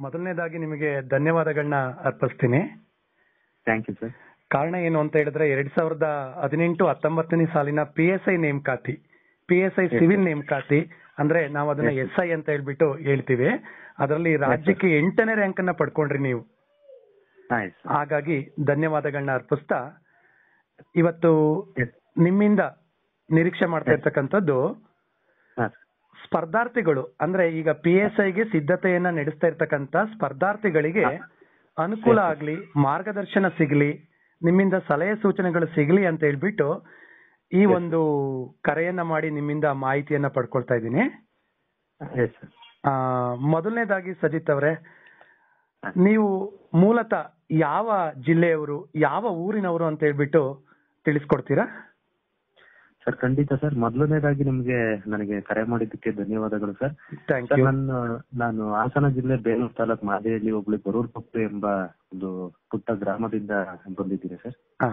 ಮೊದಲನೇದಾಗಿ ನಿಮಗೆ ಧನ್ಯವಾದಗಳನ್ನ ಅರ್ಪಿಸ್ತೀನಿ ಥ್ಯಾಂಕ್ ಯು ಸರ್ ಕಾರಣ ಏನು ಅಂತ ಹೇಳಿದ್ರೆ ಎರಡ್ ಸಾವಿರದ ಹದಿನೆಂಟು ಹತ್ತೊಂಬತ್ತನೇ ಸಾಲಿನ ಪಿ ಎಸ್ ಐ ನೇಮಕಾತಿ ಪಿ ಎಸ್ ಐ ಸಿವಿಲ್ ನೇಮಕಾತಿ ಅಂದ್ರೆ ನಾವು ಅದನ್ನ Yes, ಎಸ್ ಐ ಅಂತ ಹೇಳ್ಬಿಟ್ಟು ಹೇಳ್ತೀವಿ ಅದರಲ್ಲಿ ರಾಜ್ಯಕ್ಕೆ ಎಂಟನೇ ರ್ಯಾಂಕ್ ಅನ್ನ ಪಡ್ಕೊಂಡ್ರಿ ನೀವು ಆಯ್ತು ಸರ್ ಹಾಗಾಗಿ ಧನ್ಯವಾದಗಳನ್ನ ಅರ್ಪಿಸ್ತಾ ಇವತ್ತು Yes. ನಿಮ್ಮಿಂದ ನಿರೀಕ್ಷೆ ಮಾಡ್ತಾ Yes. ಇರ್ತಕ್ಕಂಥದ್ದು ಹಾಂ ಸರ್ ಸ್ಪರ್ಧಾರ್ಥಿಗಳು ಅಂದ್ರೆ ಈಗ ಪಿ ಎಸ್ ಐಗೆ ಸಿದ್ಧತೆಯನ್ನ ನಡೆಸ್ತಾ ಇರ್ತಕ್ಕಂತ ಸ್ಪರ್ಧಾರ್ಥಿಗಳಿಗೆ ಹಾ. ಅನುಕೂಲ Yes. ಆಗ್ಲಿ ಮಾರ್ಗದರ್ಶನ ಸಿಗ್ಲಿ ನಿಮ್ಮಿಂದ ಸಲಹೆ ಸೂಚನೆಗಳು ಸಿಗ್ಲಿ ಅಂತ ಹೇಳ್ಬಿಟ್ಟು ಈ Yes. ಒಂದು ಕರೆಯನ್ನ ಮಾಡಿ ನಿಮ್ಮಿಂದ ಮಾಹಿತಿಯನ್ನ ಪಡ್ಕೊಳ್ತಾ ಇದ್ದೀನಿ ಎಸ್ ಸರ್ ಆ, ಮೊದಲನೇದಾಗಿ ಸಜಿತ್ ಅವರೇ ಹಾ. ನೀವು ಮೂಲತಃ ಯಾವ ಜಿಲ್ಲೆಯವರು ಯಾವ ಊರಿನವರು ಅಂತ ಹೇಳ್ಬಿಟ್ಟು ತಿಳಿಸ್ಕೊಡ್ತೀರಾ ಸರ್ ಖಂಡಿತ ಸರ್ ಮೊದಲನೇದಾಗಿ ನಿಮ್ಗೆ ನನಗೆ ಕರೆ ಮಾಡಿದ್ದಕ್ಕೆ ಧನ್ಯವಾದಗಳು ಸರ್ ಥ್ಯಾಂಕ್ ಸರ್ ಯು ನಾನು ನಾನು ಹಾಸನ ಜಿಲ್ಲೆ ಬೇಲೂರು ತಾಲೂಕು ಮಾದೇಹಳ್ಳಿ ಹೋಬಳಿ ಬರೂರ್ ಕೊಪ್ಪು ಎಂಬ ಒಂದು ಪುಟ್ಟ ಗ್ರಾಮದಿಂದ ಬಂದಿದ್ದೀನಿ ಸರ್ ಹಾ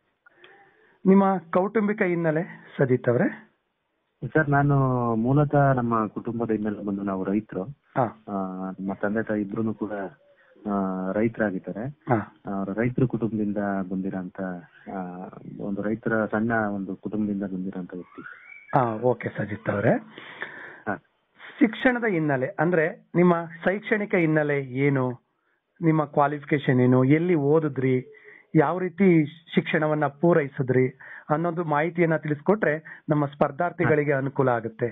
ನಿಮ್ಮ ಕೌಟುಂಬಿಕ ಹಿನ್ನೆಲೆ ಸಜಿತ್ ಅವರೇ ಸರ್ ನಾನು ಮೂಲತಃ ನಮ್ಮ ಕುಟುಂಬದ ಹಿನ್ನೆಲೆ ಬಂದು ನಾವು ರೈತರು ಹಾ ನಮ್ಮ ತಂದೆ ತಾಯಿ ಇಬ್ರು ಕೂಡ ಆ, ರೈತರಾಗಿದ್ದಾರೆ ಹಾ ಅವ್ರ ರೈತರ ಕುಟುಂಬದಿಂದ ಬಂದಿರೋಂತ ಆ, ಒಂದು ರೈತರ ಸಣ್ಣ ಒಂದು ಕುಟುಂಬದಿಂದ ಬಂದಿರೋಂತ ವ್ಯಕ್ತಿ ಹಾ ಓಕೆ ಸಜಿತ್ ಅವರೇ ಹಾ. ಶಿಕ್ಷಣದ ಹಿನ್ನೆಲೆ ಅಂದ್ರೆ ನಿಮ್ಮ ಶೈಕ್ಷಣಿಕ ಹಿನ್ನೆಲೆ ಏನು ನಿಮ್ಮ ಕ್ವಾಲಿಫಿಕೇಶನ್ ಏನು ಎಲ್ಲಿ ಓದಿದ್ರಿ ಯಾವ ರೀತಿ ಶಿಕ್ಷಣವನ್ನ ಪೂರೈಸಿದ್ರಿ ಅನ್ನೋದು ಮಾಹಿತಿಯನ್ನ ತಿಳಿಸ್ಕೊಟ್ರೆ ನಮ್ಮ ಸ್ಪರ್ಧಾರ್ಥಿಗಳಿಗೆ ಅನುಕೂಲ ಆಗುತ್ತೆ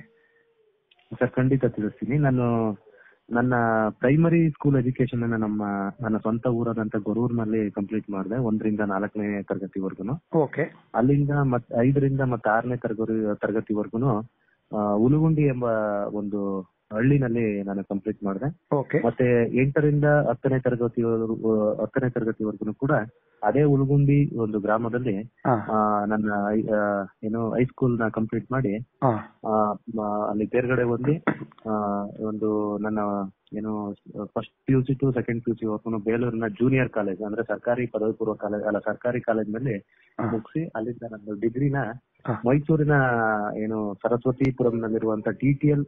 ಸರ್ ಖಂಡಿತ ತಿಳಿಸ್ತೀನಿ ನಾನು ನನ್ನ ಪ್ರೈಮರಿ ಸ್ಕೂಲ್ ಎಜುಕೇಶನ್ ಅನ್ನ ನಮ್ಮ ನನ್ನ ಸ್ವಂತ ಊರಾದಂತ ಗೊರೂರ್ನಲ್ಲಿ ಕಂಪ್ಲೀಟ್ ಮಾಡಿದೆ ಒಂದರಿಂದ ನಾಲ್ಕನೇ ತರಗತಿವರೆಗೂ ಓಕೆ ಅಲ್ಲಿಂದ ಮತ್ ಐದರಿಂದ ಮತ್ತೆ ಆರನೇ ತರಗತಿ ತರಗತಿವರೆಗೂ ಉಲುಗುಂಡಿ ಎಂಬ ಒಂದು ಹಳ್ಳಿನಲ್ಲಿ ನಾನು ಕಂಪ್ಲೀಟ್ ಮಾಡಿದೆ ಓಕೆ ಮತ್ತೆ ಎಂಟರಿಂದ ಹತ್ತನೇ ತರಗತಿ ಹತ್ತನೇ ತರಗತಿವರೆಗೂ ಕೂಡ ಅದೇ ಉಲುಗುಂಡಿ ಒಂದು ಗ್ರಾಮದಲ್ಲಿ ಹಾ ಆ, ನನ್ನ ಐ- ಆ, ಏನು ಹೈಸ್ಕೂಲ್ ನ ಕಂಪ್ಲೀಟ್ ಮಾಡಿ ಹಾ ಆ, ಮ- ಅಲ್ಲಿ ಬೇರ್ಗಡೆ ಹೋಗಿ ಆ, ಒಂದು ನನ್ನ ಏನು first P U C to second P U C ವರ್ಗು ಬೇಲೂರಿನ ಜೂನಿಯರ್ ಕಾಲೇಜ್ ಅಂದ್ರೆ ಸರ್ಕಾರಿ ಪದವಿ ಪೂರ್ವ ಕಾಲೇಜ್ ಅಲ್ಲ ಸರ್ಕಾರಿ ಕಾಲೇಜ್ನಲ್ಲಿ ಹಾ. ಮುಗಿಸಿ ಅಲ್ಲಿಂದ ನನ್ನ ಡಿಗ್ರಿನ ಹಾ. ಮೈಸೂರಿನ ಏನು ಸರಸ್ವತಿಪುರಂನಲ್ಲಿರುವಂತ ಟಿ ಟಿ ಎಲ್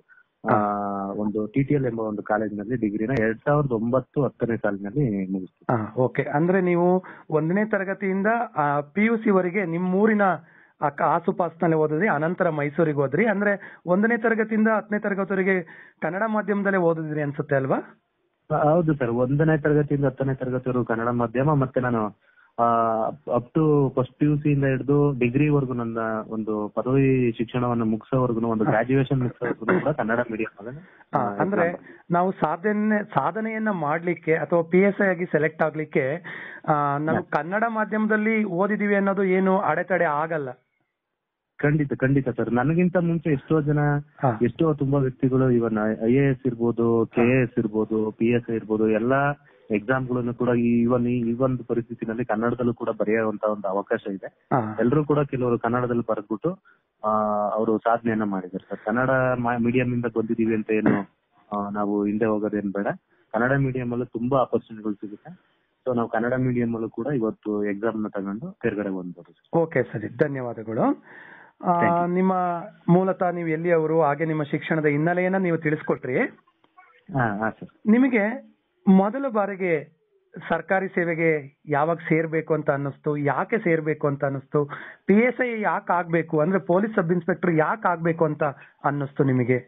ಒಂದು ಟಿ ಟಿ ಎಲ್ ಎಂಬ ಒಂದು ಕಾಲೇಜಿನಲ್ಲಿ ಡಿಗ್ರಿನ ಎರಡ್ ಸಾವಿರದ ಒಂಬತ್ತು ಹತ್ತನೇ ಸಾಲಿನಲ್ಲಿ ಮುಗಿಸ್ತೀನಿ ಹಾ ಓಕೆ ಅಂದ್ರೆ ನೀವು ಒಂದನೇ ತರಗತಿಯಿಂದ ಪಿ ಯು ಸಿ ವರೆಗೆ ನಿಮ್ಮೂರಿನ ಅಕ್ಕ ಆಸುಪಾಸಿನಲ್ಲಿ ಓದಿದ್ರಿ ಅನಂತರ ಮೈಸೂರಿಗೆ ಹೋದ್ರಿ ಅಂದ್ರೆ ಒಂದನೇ ತರಗತಿಯಿಂದ ಹತ್ತನೇ ತರಗತಿವರೆಗೆ ಕನ್ನಡ ಮಾಧ್ಯಮದಲ್ಲೇ ಓದಿದ್ರಿ ಅನ್ಸುತ್ತೆ ಅಲ್ವಾ ಹೌದು ಸರ್ ಒಂದನೇ ತರಗತಿಯಿಂದ ಹತ್ತನೇ ತರಗತಿವರೆಗೂ ಕನ್ನಡ ಮಾಧ್ಯಮ ಮತ್ತೆ ನಾನು up to first P U C ಇಂದ ಹಿಡಿದು ಡಿಗ್ರಿ ವರ್ಗು ನನ್ನ ಒಂದು ಪದವಿ ಶಿಕ್ಷಣವನ್ನು ಮುಗಿಸೋವರೆಗೂ ಒಂದು ಗ್ರಾಜುಯೇಷನ್ ಮುಗಿಸೋವರೆಗೂ ಕೂಡ ಕನ್ನಡ ಮೀಡಿಯಂ ಹಾ, ಅಂದ್ರೆ ನಾವು ಸಾಧನೆ ಸಾಧನೆಯನ್ನ ಮಾಡ್ಲಿಕ್ಕೆ ಅಥವಾ ಪಿ ಎಸ್ ಐ ಆಗಿ ಸೆಲೆಕ್ಟ್ ಆಗ್ಲಿಕ್ಕೆ ಆ, ನಾವು ಕನ್ನಡ ಮಾಧ್ಯಮದಲ್ಲಿ ಓದಿದೀವಿ ಅನ್ನೋದು ಏನು ಅಡೆತಡೆ ಆಗಲ್ಲ ಖಂಡಿತ ಖಂಡಿತ ಸರ್ ನನಗಿಂತ ಮುಂಚೆ ಎಷ್ಟೋ ಜನ ಹಾ. ಎಷ್ಟೋ ತುಂಬಾ ವ್ಯಕ್ತಿಗಳು ಇವನ್ ಐ ಎ ಎಸ್ ಇರ್ಬೋದು ಕೆ ಎ ಎಸ್ ಇರ್ಬೋದು ಪಿ ಎಸ್ ಐ ಇರ್ಬೋದು ಎಲ್ಲಾ ಎಕ್ಸಾಮ್ಗಳನ್ನು ಕೂಡ ಈ ಇವನ್ ಈ ಒಂದು ಪರಿಸ್ಥಿತಿನಲ್ಲಿ ಕನ್ನಡದಲ್ಲೂ ಕೂಡ ಬರೆಯುವಂತ ಒಂದು ಅವಕಾಶ ಇದೆ ಹಾ. ಎಲ್ಲರೂ ಕೂಡ ಕೆಲವರು ಕನ್ನಡದಲ್ಲಿ ಬರೆದ್ಬಿಟ್ಟು ಆ ಅವರು ಸಾಧನೆಯನ್ನ ಮಾಡಿದ್ದಾರೆ ಸರ್ ಕನ್ನಡ ಮೀಡಿಯಂ ಇಂದ ಬಂದಿದೀವಿ ಅಂತ ಏನು ಆ, ನಾವು ಹಿಂದೆ ಹೋಗೋದೇನ್ ಬೇಡ ಕನ್ನಡ ಮೀಡಿಯಂ ಅಲ್ಲೂ ತುಂಬಾ ಆಪರ್ಚುನಿಟಿಗಳು ಸಿಗುತ್ತೆ ಸೊ ನಾವು ಕನ್ನಡ ಮೀಡಿಯಂ ಅಲ್ಲೂ ಕೂಡ ಇವತ್ತು ಎಕ್ಸಾಮ್ ನ ತಗೊಂಡು ಕೆಳಗಡೆ ಬಂದ್ಬೋದು ಸರ್ ಓಕೆ ಸರಿ ಧನ್ಯವಾದಗಳು ಆ, Thank you. ನಿಮ್ಮ ಮೂಲತಃ ನೀವು ಎಲ್ಲಿಯವರು ಹಾಗೆ ನಿಮ್ಮ ಶಿಕ್ಷಣದ ಹಿನ್ನೆಲೆಯನ್ನ ನೀವು ತಿಳಿಸ್ಕೊಟ್ರಿ ಹಾ ಹಾ ಸರ್ ನಿಮಗೆ ಮೊದಲ ಬಾರಿಗೆ ಸರ್ಕಾರಿ ಸೇವೆಗೆ ಯಾವಾಗ ಸೇರ್ಬೇಕು ಅಂತ ಅನ್ನಿಸ್ತು ಯಾಕೆ ಸೇರ್ಬೇಕು ಅಂತ ಅನ್ನಿಸ್ತು ಪಿ ಎಸ್ ಐ ಯಾಕೆ ಆಗ್ಬೇಕು ಅಂದ್ರೆ ಪೊಲೀಸ್ ಸಬ್ ಇನ್ಸ್ಪೆಕ್ಟರ್ ಯಾಕೆ ಆಗ್ಬೇಕು ಅಂತ ಅನ್ನಿಸ್ತು ನಿಮಗೆ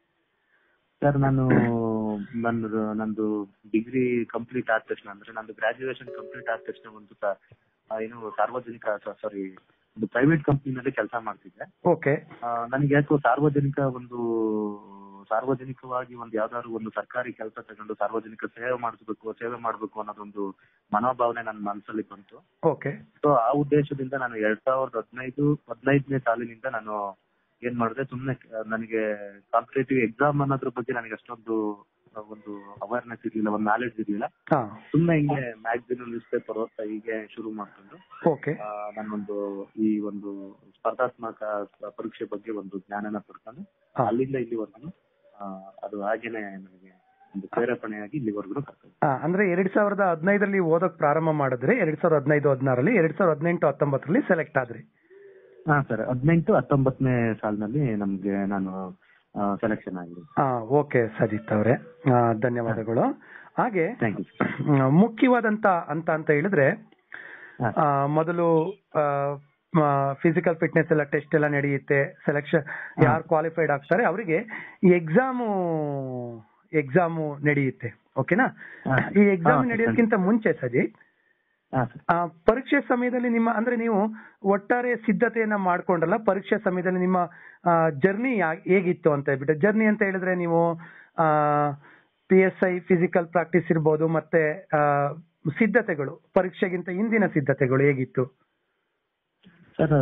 ಸರ್ ನಾನು ನಂದು ನಂದು ಡಿಗ್ರಿ ಕಂಪ್ಲೀಟ್ ಆದ ತಕ್ಷಣ ಅಂದ್ರೆ ನಂದು ಗ್ರಾಜುಯೇಷನ್ ಕಂಪ್ಲೀಟ್ ಆದ ತಕ್ಷಣ ಒಂದು ಸ- ಆ, ಏನು ಸಾರ್ವಜನಿಕ ಸಾರಿ ಒಂದು ಪ್ರೈವೇಟ್ ಕಂಪ್ನಿನಲ್ಲಿ ಕೆಲಸ ಮಾಡ್ತಿದ್ದೆ ಓಕೆ ಆ, ನನಗೆ ಯಾಕೋ ಸಾರ್ವಜನಿಕ ಒಂದು ಸಾರ್ವಜನಿಕವಾಗಿ ಒಂದು ಯಾವ್ದಾದ್ರು ಒಂದು ಸರ್ಕಾರಿ ಕೆಲಸ ತಗೊಂಡು ಸಾರ್ವಜನಿಕ ಸೇವೆ ಮಾಡಿಸ್ಬೇಕು ಸೇವೆ ಮಾಡ್ಬೇಕು ಅನ್ನೋದೊಂದು ಮನೋಭಾವನೆ ನನ್ನ ಮನಸ್ಸಲ್ಲಿ ಬಂತು ಓಕೆ ಸೊ ಆ ಉದ್ದೇಶದಿಂದ ನಾನು ಎರಡ್ ಸಾವಿರದ ಹದಿನೈದು ಹದಿನೈದನೇ ಸಾಲಿನಿಂದ ನಾನು ಏನ್ ಮಾಡಿದೆ ಸುಮ್ನೆ ಕ- ನನಗೆ ಕಾಂಪಿಟೇಟಿವ್ ಎಕ್ಸಾಮ್ ಅನ್ನೋದ್ರ ಬಗ್ಗೆ ನನಗೆ ಅಷ್ಟೊಂದು ಆ, ಒಂದು ಅವೇರ್ನೆಸ್ ಇರ್ಲಿಲ್ಲ ಒಂದು ನಾಲೆಡ್ಜ್ ಇರ್ಲಿಲ್ಲ ಹಾ ಸುಮ್ನೆ ಹಿಂಗೆ ಮ್ಯಾಗಝಿನ್ ನ್ಯೂಸ್ ಪೇಪರ್ ಓದ್ತಾ ಹೀಗೆ ಶುರು ಮಾಡ್ಕೊಂಡು ಓಕೆ ಆ, ನಾನೊಂದು ಈ ಒಂದು ಸ್ಪರ್ಧಾತ್ಮಕ ಪರೀಕ್ಷೆ ಬಗ್ಗೆ ಒಂದು ಜ್ಞಾನನ ಪಡ್ಕೊಂಡು ಹಾ. ಅಲ್ಲಿಂದ ಇಲ್ಲಿವರೆಗೂ ಅದು ಹಾಗೇನೆ ನನಗೆ ಒಂದು ಪ್ರೇರೇಪಣೆಯಾಗಿ ಇಲ್ಲಿವರೆಗೂ ಕರ್ತದೆ ಆ, ಅಂದ್ರೆ ಎರಡ್ ಸಾವಿರದ ಹದಿನೈದರಲ್ಲಿ ಓದಕ್ ಪ್ರಾರಂಭ ಮಾಡಿದ್ರೆ ಎರಡ್ ಸಾವಿರದ ಹದಿನೈದು ಹದಿನಾರಲ್ಲಿ ಎರಡ್ ಸಾವಿರದ ಹದಿನೆಂಟು ಹತ್ತೊಂಬತ್ತರಲ್ಲಿ ಸೆಲೆಕ್ಟ್ ಆದ್ರಿ ಹಾ ಸರ್ ಹದಿನೆಂಟು ಹತ್ತೊಂಬತ್ತನೇ ಸಾಲಿನಲ್ಲಿ ನಮ್ಗೆ ನಾನು ಸೆಲೆಕ್ಷನ್ ಆಗಿದೆ ಹಾ ಓಕೆ ಸಜಿತ್ ಅವರೇ ಧನ್ಯವಾದಗಳು ಹಾಗೆ ಥ್ಯಾಂಕ್ ಯು ಮ್, ಮುಖ್ಯವಾದಂತ ಅಂತ ಅಂತ ಹೇಳಿದ್ರೆ ಹಾ. ಆ, ಮೊದಲು ಫಿಸಿಕಲ್ ಫಿಟ್ನೆಸ್ ಎಲ್ಲ ಟೆಸ್ಟ್ ಎಲ್ಲ ನಡೆಯುತ್ತೆ ಸೆಲೆಕ್ಷನ್ ಯಾರು ಕ್ವಾಲಿಫೈಡ್ ಆಗ್ತಾರೆ ಅವರಿಗೆ ಈ ಎಕ್ಸಾಮು ಎಕ್ಸಾಮು ನಡೆಯುತ್ತೆ ಓಕೆನಾ ಹಾ. ಈ ಎಕ್ಸಾಮ್ ಹಾ, ನಡೆಯೋದಕ್ಕಿಂತ ಮುಂಚೆ ಸರಿ ಹಾ ಸರ್ ಆ, ಪರೀಕ್ಷೆ ಸಮಯದಲ್ಲಿ ನಿಮ್ಮ ಅಂದ್ರೆ ನೀವು ಒಟ್ಟಾರೆ ಸಿದ್ಧತೆಯನ್ನ ಮಾಡ್ಕೊಂಡ್ರಲ್ಲ ಪರೀಕ್ಷೆ ಸಮಯದಲ್ಲಿ ನಿಮ್ಮ ಜರ್ನಿ ಹೇಗಿತ್ತು ಅಂತ ಹೇಳ್ಬಿಟ್ಟು ಜರ್ನಿ ಅಂತ ಹೇಳಿದ್ರೆ ನೀವು P S I physical practice ಇರ್ಬೋದು ಮತ್ತೆ ಆ, ಸಿದ್ಧತೆಗಳು ಪರೀಕ್ಷೆಗಿಂತ ಹಿಂದಿನ ಸಿದ್ಧತೆಗಳು ಹೇಗಿತ್ತು ಸರ್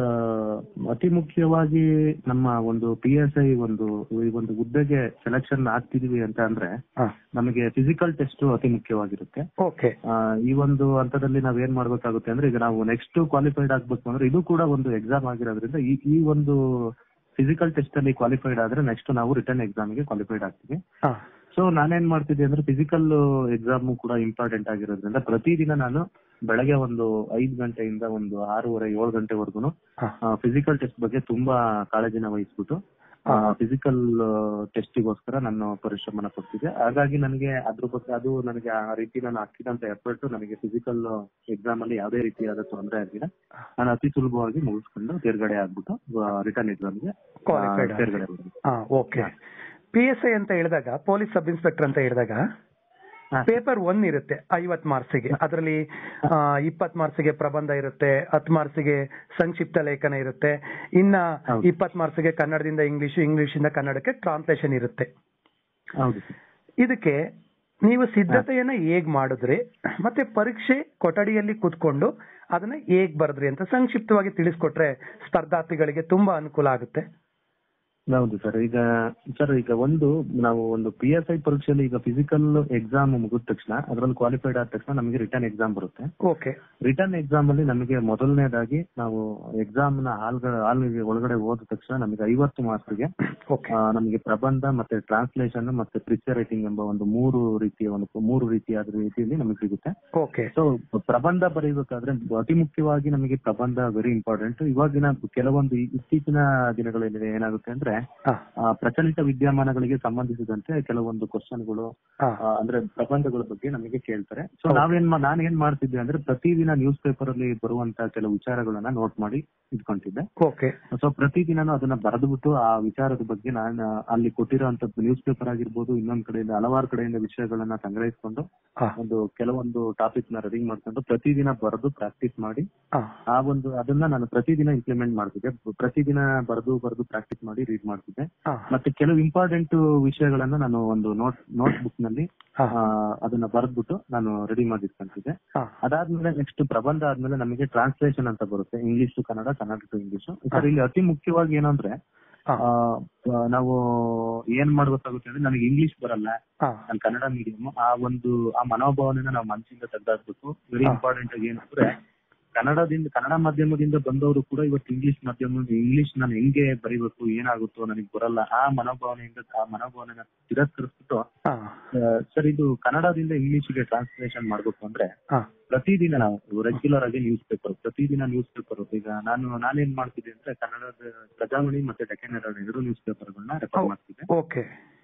ಅತಿ ಮುಖ್ಯವಾಗಿ ನಮ್ಮ ಒಂದು ಪಿ ಎಸ್ ಐ ಒಂದು ಈ ಒಂದು ಹುದ್ದೆಗೆ ಸೆಲೆಕ್ಷನ್ ಆಗ್ತಿದೀವಿ ಅಂತ ಅಂದ್ರೆ ನಮಗೆ ಫಿಸಿಕಲ್ ಟೆಸ್ಟ್ ಅತಿ ಮುಖ್ಯವಾಗಿರುತ್ತೆ ಓಕೆ ಆ, ಈ ಒಂದು ಹಂತದಲ್ಲಿ ನಾವ್ ಏನ್ ಮಾಡ್ಬೇಕಾಗುತ್ತೆ ಅಂದ್ರೆ ಈಗ ನಾವು ನೆಕ್ಸ್ಟ್ ಕ್ವಾಲಿಫೈಡ್ ಆಗ್ಬೇಕು ಅಂದ್ರೆ ಇದು ಕೂಡ ಒಂದು ಎಕ್ಸಾಮ್ ಆಗಿರೋದ್ರಿಂದ ಈ ಈ ಒಂದು ಫಿಸಿಕಲ್ ಟೆಸ್ಟ್ ಅಲ್ಲಿ ಕ್ವಾಲಿಫೈಡ್ ಆದ್ರೆ ನೆಕ್ಸ್ಟ್ ನಾವು ರಿಟರ್ನ್ ಎಕ್ಸಾಮ್ ಗೆ ಕ್ವಾಲಿಫೈಡ್ ಆಗ್ತೀವಿ ಹಾ ಸೊ ನಾನೇನ್ ಮಾಡ್ತಿದ್ದೆ ಅಂದ್ರೆ ಫಿಸಿಕಲ್ ಎಕ್ಸಾಮ್ ಕೂಡ ಇಂಪಾರ್ಟೆಂಟ್ ಆಗಿರೋದ್ರಿಂದ ಪ್ರತಿದಿನ ನಾನು ಬೆಳಗ್ಗೆ ಒಂದು ಐದ್ ಗಂಟೆಯಿಂದ ಒಂದು ಆರೂವರೆ ಏಳು ಗಂಟೆವರೆಗೂ ಹಾ ಫಿಸಿಕಲ್ ಟೆಸ್ಟ್ ಬಗ್ಗೆ ತುಂಬಾ ಕಾಳಜಿನ ವಹಿಸ್ಬಿಟ್ಟು ಹಾ. ಫಿಸಿಕಲ್ ಟೆಸ್ಟಿಗೋಸ್ಕರ ನಾನು ಪರಿಶ್ರಮನ ಕೊಡ್ತಿದ್ದೆ ಹಾಗಾಗಿ ನನಗೆ ಅದ್ರ ಬಗ್ಗೆ ಅದು ನನಗೆ ಆ ರೀತಿ ನಾನು ಹಾಕಿದಂತ ಎಫರ್ಟ್ ನನಗೆ ಫಿಸಿಕಲ್ ಎಕ್ಸಾಮ್ ಅಲ್ಲಿ ಯಾವುದೇ ರೀತಿಯಾದ ತೊಂದರೆ ಆಗಿಲ್ಲ ನಾನು ಅತಿ ಸುಲಭವಾಗಿ ಮುಗಿಸ್ಕೊಂಡು ತೇರ್ಗಡೆ ಆಗ್ಬಿಟ್ಟು ರಿಟರ್ನ್ ಎಕ್ಸಾಮ್ಗೆ Qualified ಆಗಿ. ತೇರ್ಗಡೆ ಆಗಿದೆ. ಹಾ ಓಕೆ ಪಿ ಎಸ್ ಐ ಅಂತ ಹೇಳಿದಾಗ ಪೊಲೀಸ್ ಸಬ್ ಇನ್ಸ್ಪೆಕ್ಟರ್ ಅಂತ ಹೇಳಿದಾಗ ಹಾ. ಪೇಪರ್ ಒನ್ ಇರುತ್ತೆ ಐವತ್ ಮಾರ್ಕ್ಸಿಗೆ ಅದರಲ್ಲಿ ಇಪ್ಪತ್ ಮಾರ್ಕ್ಸಿಗೆ ಪ್ರಬಂಧ ಇರುತ್ತೆ ಹತ್ತು ಮಾರ್ಕ್ಸಿಗೆ ಸಂಕ್ಷಿಪ್ತ ಲೇಖನ ಇರುತ್ತೆ ಇನ್ನ ಹೌದು. ಇಪ್ಪತ್ ಮಾರ್ಕ್ಸಿಗೆ ಕನ್ನಡದಿಂದ ಇಂಗ್ಲಿಷ್ ಇಂಗ್ಲಿಷ್ ಇಂದ ಕನ್ನಡಕ್ಕೆ ಟ್ರಾನ್ಸ್ಲೇಷನ್ ಇರುತ್ತೆ ಹೌದು ಸರ್ ಇದಕ್ಕೆ ನೀವು ಸಿದ್ಧತೆಯನ್ನ ಹೇಗ್ ಮಾಡಿದ್ರಿ ಮತ್ತೆ ಪರೀಕ್ಷೆ ಕೊಠಡಿಯಲ್ಲಿ ಕೂತ್ಕೊಂಡು ಅದನ್ನ ಹೇಗ್ ಬರೆದ್ರಿ ಅಂತ ಸಂಕ್ಷಿಪ್ತವಾಗಿ ತಿಳಿಸ್ಕೊಟ್ರೆ ಸ್ಪರ್ಧಾರ್ಥಿಗಳಿಗೆ ತುಂಬಾ ಅನುಕೂಲ ಆಗುತ್ತೆ ಹೌದು ಸರ್ ಈಗ ಸರ್ ಈಗ ಒಂದು ನಾವು ಒಂದು ಪಿ ಎಸ್ ಐ ಪರೀಕ್ಷೆಯಲ್ಲಿ ಈಗ ಫಿಸಿಕಲ್ ಎಕ್ಸಾಮ್ ಮುಗಿದ ತಕ್ಷಣ ಅದ್ರಲ್ಲಿ ಕ್ವಾಲಿಫೈಡ್ ಆದ ತಕ್ಷಣ ನಮಗೆ ರಿಟರ್ನ್ ಎಕ್ಸಾಮ್ ಬರುತ್ತೆ ಓಕೆ ರಿಟರ್ನ್ ಎಕ್ಸಾಮ್ ಅಲ್ಲಿ ನಮಗೆ ಮೊದಲನೇದಾಗಿ ನಾವು ಎಕ್ಸಾಮ್ ನ ಹಾಲ್ ಹಾಲ್ಗೆ ಒಳಗಡೆ ಹೋದ ತಕ್ಷಣ ನಮಗೆ ಐವತ್ತು ಮಾರ್ಕ್ಸ್ಗೆ ಓಕೆ ನಮಗೆ ಪ್ರಬಂಧ ಮತ್ತೆ ಟ್ರಾನ್ಸ್ಲೇಷನ್ ಮತ್ತೆ ಪ್ರಿಚರ್ ರೈಟಿಂಗ್ ಎಂಬ ಒಂದು ಮೂರು ರೀತಿಯ ಒಂದು ಮೂರು ರೀತಿಯಾದ ರೀತಿಯಲ್ಲಿ ನಮಗೆ ಸಿಗುತ್ತೆ ಓಕೆ ಸೊ ಪ್ರಬಂಧ ಬರೀಬೇಕಾದ್ರೆ ಅತಿ ಮುಖ್ಯವಾಗಿ ನಮಗೆ ಪ್ರಬಂಧ ವೆರಿ ಇಂಪಾರ್ಟೆಂಟ್ ಇವಾಗಿನ ಕೆಲವೊಂದು ಈ- ಇತ್ತೀಚಿನ ದಿನಗಳಲ್ಲಿ ಏನಾಗುತ್ತೆ ಅಂದ್ರೆ ಹಾ ಆ, ಪ್ರಚಲಿತ ವಿದ್ಯಮಾನಗಳಿಗೆ ಸಂಬಂಧಿಸಿದಂತೆ ಕೆಲವೊಂದು ಕ್ವಶನ್ಗಳು ಹಾ ಅಂದ್ರೆ ಪ್ರಬಂಧಗಳ ಬಗ್ಗೆ ನಮಗೆ ಕೇಳ್ತಾರೆ ಸೊ ಹೌದು. ನಾವೇನ್ ಮಾ- ನಾನು ಏನ್ ಮಾಡ್ತಿದ್ದೆ ಅಂದ್ರೆ ಪ್ರತಿದಿನ ನ್ಯೂಸ್ ಪೇಪರ್ ಅಲ್ಲಿ ಬರುವಂತ ಕೆಲವು ವಿಚಾರಗಳನ್ನ ನೋಟ್ ಮಾಡಿ ಇಟ್ಕೊಂತಿದ್ದೆ ಓಕೆ ಸೊ ಪ್ರತಿದಿನನೂ ಅದನ್ನ ಬರೆದ್ಬಿಟ್ಟು ಆ ವಿಚಾರದ ಬಗ್ಗೆ ನಾನು ಅಲ್ಲಿ ಕೊಟ್ಟಿರೋಂಥದ್ದು ನ್ಯೂಸ್ ಪೇಪರ್ ಆಗಿರ್ಬೋದು ಇನ್ನೊಂದ್ ಕಡೆಯಿಂದ ಹಲವಾರು ಕಡೆಯಿಂದ ವಿಷಯಗಳನ್ನ ಸಂಗ್ರಹಿಸಿಕೊಂಡು ಹಾ ಒಂದು ಕೆಲವೊಂದು ಟಾಪಿಕ್ ನ ರೆಡಿ ಮಾಡ್ಕೊಂಡು ಪ್ರತಿದಿನ ಬರೆದು ಪ್ರಾಕ್ಟೀಸ್ ಮಾಡಿ ಹಾ ಆ ಒಂದು ಅದನ್ನ ನಾನು ಪ್ರತಿದಿನ ಇಂಪ್ಲಿಮೆಂಟ್ ಮಾಡ್ತಿದ್ದೆ ಪ್ರತಿದಿನ ಬರೆದು ಬರೆದು ಪ್ರಾಕ್ಟೀಸ್ ಮಾಡಿ ರೀಡ್ ಮಾಡ್ತಿದ್ದೆ ಹಾ ಮತ್ತೆ ಕೆಲವು ಇಂಪಾರ್ಟೆಂಟ್ ವಿಷಯಗಳನ್ನ ನಾನು ಒಂದು ನೋಟ್ ನೋಟ್ ಬುಕ್ ನಲ್ಲಿ ಹಾ ಆ, ಅದನ್ನ ಬರೆದ್ಬಿಟ್ಟು ನಾನು ರೆಡಿ ಮಾಡಿಟ್ಕೊಂತಿದ್ದೆ ಹಾ ಅದಾದ್ಮೇಲೆ ನೆಕ್ಸ್ಟ್ ಪ್ರಬಂಧ ಆದ್ಮೇಲೆ ನಮಗೆ ಟ್ರಾನ್ಸ್ಲೇಷನ್ ಅಂತ ಬರುತ್ತೆ English to Kannada Kannada to English sir ಇಲ್ಲಿ ಅತಿ ಮುಖ್ಯವಾಗಿ ಏನಂದ್ರೆ ಹಾ ಆ, ಆ, ನಾವು ಏನ್ ಮಾಡ್ಬೇಕಾಗುತ್ತೆ ಅಂದ್ರೆ ನನಗೆ ಇಂಗ್ಲಿಷ್ ಬರಲ್ಲ ಹಾ ನಾನು ಕನ್ನಡ ಮೀಡಿಯಂ ಆ ಒಂದು ಆ ಮನೋಭಾವನೆನ ನಾವು ಮನಸ್ಸಿಂದ ತೆಗೆದಾಕ್ಬೇಕು ವೆರಿ ಹಾ. ಇಂಪಾರ್ಟೆಂಟ್ ಆಗಿ ಏನಂದ್ರೆ ಕನ್ನಡದಿಂದ ಕನ್ನಡ ಮಾಧ್ಯಮದಿಂದ ಬಂದವರು ಕೂಡ ಇವತ್ತು ಇಂಗ್ಲಿಷ್ ಮಾಧ್ಯಮ ಇಂಗ್ಲಿಷ್ ನಾನು ಹೆಂಗೆ ಬರಿಬೇಕು ಏನಾಗುತ್ತೋ ನನಗೆ ಬರಲ್ಲ ಆ ಮನೋಭಾವನೆಯಿಂದ ಆ ಮನೋಭಾವನೆನ ತಿರಸ್ಕರಿಸ್ಬಿಟ್ಟು ಹಾ ಸರ್ ಇದು ಕನ್ನಡದಿಂದ ಇಂಗ್ಲಿಷ್ಗೆ ಟ್ರಾನ್ಸ್ಲೇಷನ್ ಮಾಡ್ಬೇಕು ಅಂದ್ರೆ ಹಾ ಪ್ರತಿದಿನ ನಾವು ರೆಗ್ಯುಲರ್ ಆಗಿ ನ್ಯೂಸ್ ಪೇಪರ್ ಪ್ರತಿದಿನ ನ್ಯೂಸ್ ಪೇಪರ್ ಈಗ ನಾನು ನಾನೇನ್ ಮಾಡ್ತಿದ್ದೆ ಅಂದ್ರೆ ಕನ್ನಡದ ಪ್ರಜಾವಾಣಿ ಮತ್ತೆ ಡೆಕ್ಕನ್ ಹೆರಾಲ್ಡ್ ಎರಡು ನ್ಯೂಸ್ ಪೇಪರ್ಗಳನ್ನ ರೆಫರ್ ಹೌ- ಮಾಡ್ತಿದ್ದೆ ಓಕೆ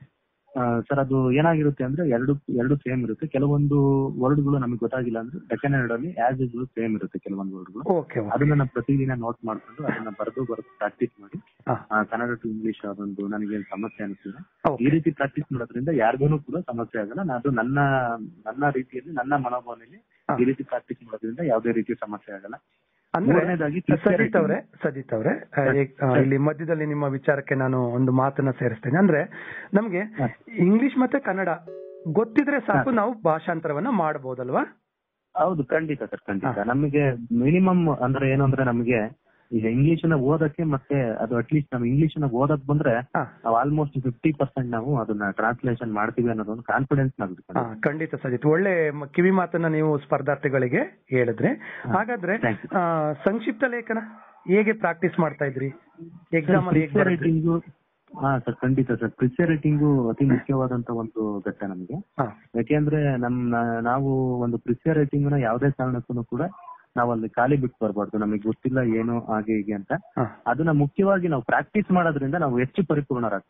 ಸರ್ ಅದು ಏನಾಗಿರುತ್ತೆ ಅಂದ್ರೆ ಎರಡು ಎರಡು ಸೇಮ್ ಇರುತ್ತೆ ಕೆಲವೊಂದು ವರ್ಡ್ಗಳು ನಮಗೆ ಗೊತ್ತಾಗಿಲ್ಲ ಅಂದ್ರೆ ಡೆಕ್ಕನ್ ಹೆರಾಲ್ಡ್ ಅಲ್ಲಿ ಆಸ್ ಯೂಸ್ ಸೇಮ್ ಇರುತ್ತೆ ಕೆಲವೊಂದು ವರ್ಡ್ಗಳು ಓಕೆ ಓಕೆ ಅದನ್ನ ನಾನು ಪ್ರತಿದಿನ ನೋಟ್ ಮಾಡ್ಕೊಂಡು ಅದನ್ನ ಬರೆದು ಬರೆದು ಪ್ರಾಕ್ಟೀಸ್ ಮಾಡಿ ಹಾ ಆ, ಕನ್ನಡ ಟು ಇಂಗ್ಲಿಷ್ ಅದೊಂದು ನನಗೇನು ಸಮಸ್ಯೆ ಅನಿಸ್ತಿದೆ ಈ ಓಕೆ ರೀತಿ ಪ್ರಾಕ್ಟೀಸ್ ಮಾಡೋದ್ರಿಂದ ಯಾರಿಗೂ ಕೂಡ ಸಮಸ್ಯೆ ಆಗಲ್ಲ ನಾನು ಅದು ನನ್ನ ನನ್ನ ರೀತಿಯಲ್ಲಿ ನನ್ನ ಮನೋಭಾವನೆಯಲ್ಲಿ ಹಾ. ಈ ರೀತಿ ಪ್ರಾಕ್ಟೀಸ್ ಮಾಡೋದ್ರಿಂದ ಯಾವುದೇ ರೀತಿಯ ಸಮಸ್ಯೆ ಆಗಲ್ಲ ಅಂದ್ರೆ ಮೂರನೇದಾಗಿ ಸಜಿತ್ ಅವರೇ ಸಜಿತ್ ಅವರೇ ಆ, ಈ- ಆ, ಇಲ್ಲಿ ಮಧ್ಯದಲ್ಲಿ ನಿಮ್ಮ ವಿಚಾರಕ್ಕೆ ನಾನು ಒಂದು ಮಾತನ್ನ ಸೇರಿಸ್ತೇನೆ ಅಂದ್ರೆ ನಮ್ಗೆ ಹಾ. ಇಂಗ್ಲಿಷ್ ಮತ್ತೆ ಕನ್ನಡ ಗೊತ್ತಿದ್ರೆ ಸಾಕು ನಾವು ಭಾಷಾಂತರವನ್ನ ಮಾಡಬಹುದಲ್ವಾ ಹೌದು ಖಂಡಿತ ಸರ್ ಖಂಡಿತ ಹಾ. ನಮಗೆ ಮಿನಿಮಮ್ ಅಂದ್ರೆ ಏನು ಅಂದ್ರೆ ನಮಗೆ ಈಗ ಇಂಗ್ಲಿಷ್ ನ ಓದಕ್ಕೆ ಮತ್ತೆ ಅದು ಅಟ್ಲೀಸ್ಟ್ ನಾವು ಇಂಗ್ಲಿಷ್ ನ ಓದಕ್ ಬಂದ್ರೆ ಹಾ ನಾವು ಆಲ್ಮೋಸ್ಟ್ ಫಿಫ್ಟಿ ಪರ್ಸೆಂಟ್ ನಾವು ಅದನ್ನ ಟ್ರಾನ್ಸ್ಲೇಷನ್ ಮಾಡ್ತೀವಿ ಅನ್ನೋದೊಂದು ಕಾನ್ಫಿಡೆನ್ಸ್ ನಾವು ಹಾ, ಖಂಡಿತ ಸಜಿತ್ ಒಳ್ಳೆ ಮ- ಕಿವಿ ಮಾತನ್ನ ನೀವು ಸ್ಪರ್ಧಾರ್ಥಿಗಳಿಗೆ ಹೇಳಿದ್ರೆ ಹಾಗಾದ್ರೆ Thank you. ಆ, ಸಂಕ್ಷಿಪ್ತ ಲೇಖನ ಹೇಗೆ ಪ್ರಾಕ್ಟೀಸ್ ಮಾಡ್ತಾ ಇದ್ರಿ ಎಕ್ಸಾಮ್ ಅಲ್ಲಿ ಹೇಗೆ ಬರೆದ್ರಿ? ರೇಟಿಂಗು ಹಾ ಸರ್ ಖಂಡಿತ ಸರ್ ಪ್ರಿಸೆ ರೇಟಿಂಗು ಅತಿ ಮುಖ್ಯವಾದಂತ ಒಂದು ಘಟ್ಟ ನಮಗೆ ಹಾ ಯಾಕೆಂದ್ರೆ ನಮ್ಮ ನಾವು ಒಂದು ಪ್ರಿಸೆ ರೇಟಿಂಗ್ ನ ಯಾವುದೇ ಕಾರಣಕ್ಕೂ ಕೂಡ ನಾವು ಅಲ್ಲಿ ಖಾಲಿ ಬಿಟ್ಟು ಬರಬಾರ್ದು ನಮಗೆ ಗೊತ್ತಿಲ್ಲ ಏನು ಹಾಗೆ ಹೀಗೆ ಅಂತ ಹಾ ಅದನ್ನ ಮುಖ್ಯವಾಗಿ ನಾವು ಪ್ರಾಕ್ಟೀಸ್ ಮಾಡೋದ್ರಿಂದ ನಾವು ಹೆಚ್ಚು ಪರಿಪೂರ್ಣರಾಗ್ತೀವಿ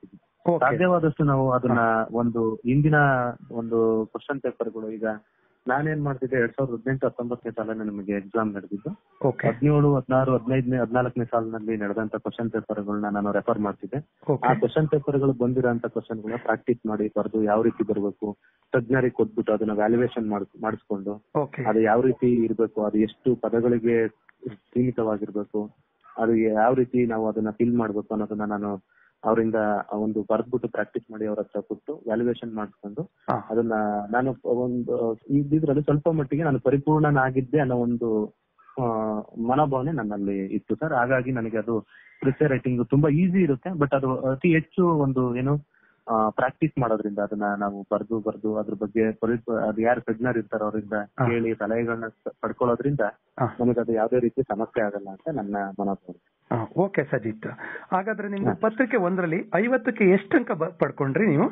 ಓಕೆ ಸಾಧ್ಯವಾದಷ್ಟು ನಾವು ಅದನ್ನ ಒಂದು ಇಂದಿನ ಒಂದು ಕ್ವಶನ್ ಪೇಪರ್ಗಳು ಈಗ ನಾನೇನ್ ಮಾಡ್ತಿದ್ದೆ ಎರಡ್ ಸಾವಿರದ ಹದಿನೆಂಟು ಹತ್ತೊಂಬತ್ತನೇ ಸಾಲಿನ ನಮಗೆ ಎಕ್ಸಾಮ್ ನಡೆದಿದ್ದು ಓಕೆ ಹದಿನೇಳು ಹದಿನಾರು ಹದಿನೈದನೇ ಹದಿನಾಲ್ಕನೇ ಸಾಲಿನಲ್ಲಿ ನಡೆದಂತ ಕ್ವಶನ್ ಪೇಪರ್ಗಳನ್ನ ನಾನು ರೆಫರ್ ಮಾಡ್ತಿದ್ದೆ ಆ ಓಕೆ ಕ್ವಶನ್ ಪೇಪರ್ಗಳು ಬಂದಿರೋಂತ ಕ್ವಶನ್ಗಳನ್ನ ಪ್ರಾಕ್ಟೀಸ್ ಮಾಡಿ ಬರೆದು ಯಾವ ರೀತಿ ಬರಬೇಕು ತಜ್ಞರಿಗೆ ಕೊಟ್ಬಿಟ್ಟು ಅದನ್ನ ವ್ಯಾಲ್ಯೂಯೇಷನ್ ಮಾಡಿಸ್ಕೊಂಡು ಓಕೆ ಅದು ಯಾವ ರೀತಿ ಇರಬೇಕು ಅದು ಎಷ್ಟು ಪದಗಳಿಗೆ ಸೀಮಿತವಾಗಿರ್ಬೇಕು ಅದು ಯಾವ ರೀತಿ ನಾವು ಅದನ್ನ ಫಿಲ್ ಮಾಡ್ಬೇಕು ಅನ್ನೋದನ್ನ ನಾನು ಅವರಿಂದ ಒಂದು ಬರ್ದ್ಬಿಟ್ಟು ಪ್ರಾಕ್ಟೀಸ್ ಮಾಡಿ ಅವ್ರ ಹತ್ರ ಕೊಟ್ಟು ವ್ಯಾಲ್ಯೂಯೇಷನ್ ಮಾಡಿಸ್ಕೊಂಡು ಹಾ ಅದನ್ನ ನಾನು ಒಂದು ಇದ್ರಲ್ಲಿ ಸ್ವಲ್ಪ ಮಟ್ಟಿಗೆ ನಾನು ಪರಿಪೂರ್ಣನಾಗಿದ್ದೆ ಅನ್ನೋ ಒಂದು ಆ, ಮನೋಭಾವನೆ ನನ್ನಲ್ಲಿ ಇತ್ತು ಸರ್ ಹಾಗಾಗಿ ನನಗೆ ಅದು ಪ್ರಿಪೇರ್ ರೈಟಿಂಗ್ ತುಂಬಾ ಈಸಿ ಇರುತ್ತೆ ಬಟ್ ಅದು ಅತಿ ಹೆಚ್ಚು ಒಂದು ಏನು ಪ್ರಾಕ್ಟೀಸ್ ಮಾಡೋದ್ರಿಂದ ಅದನ್ನ ನಾವು ಬರ್ದು ಬರ್ದು ಅದ್ರ ಬಗ್ಗೆ ಪರಿಪ- ಅದು ಯಾರು ತಜ್ಞರು ಇರ್ತಾರೋ ಅವರಿಂದ ಹಾ. ಕೇಳಿ ಸಲಹೆಗಳನ್ನ ಪಡ್ಕೊಳ್ಳೋದ್ರಿಂದ ಹಾ ನಮಗೆ ಅದು ಯಾವುದೇ ರೀತಿ ಸಮಸ್ಯೆ ಆಗಲ್ಲ ಅಂತ ನನ್ನ ಮನೋಭಾವನೆ ಹಾ, ಓಕೆ ಸಜಿತ್ ಹಾಗಾದ್ರೆ ನಿಮ್ದು ಪತ್ರಿಕೆ ಒಂದರಲ್ಲಿ ಐವತ್ತಕ್ಕೆ ಎಷ್ಟು ಅಂಕ ಬ- ಪಡ್ಕೊಂಡ್ರಿ ನೀವು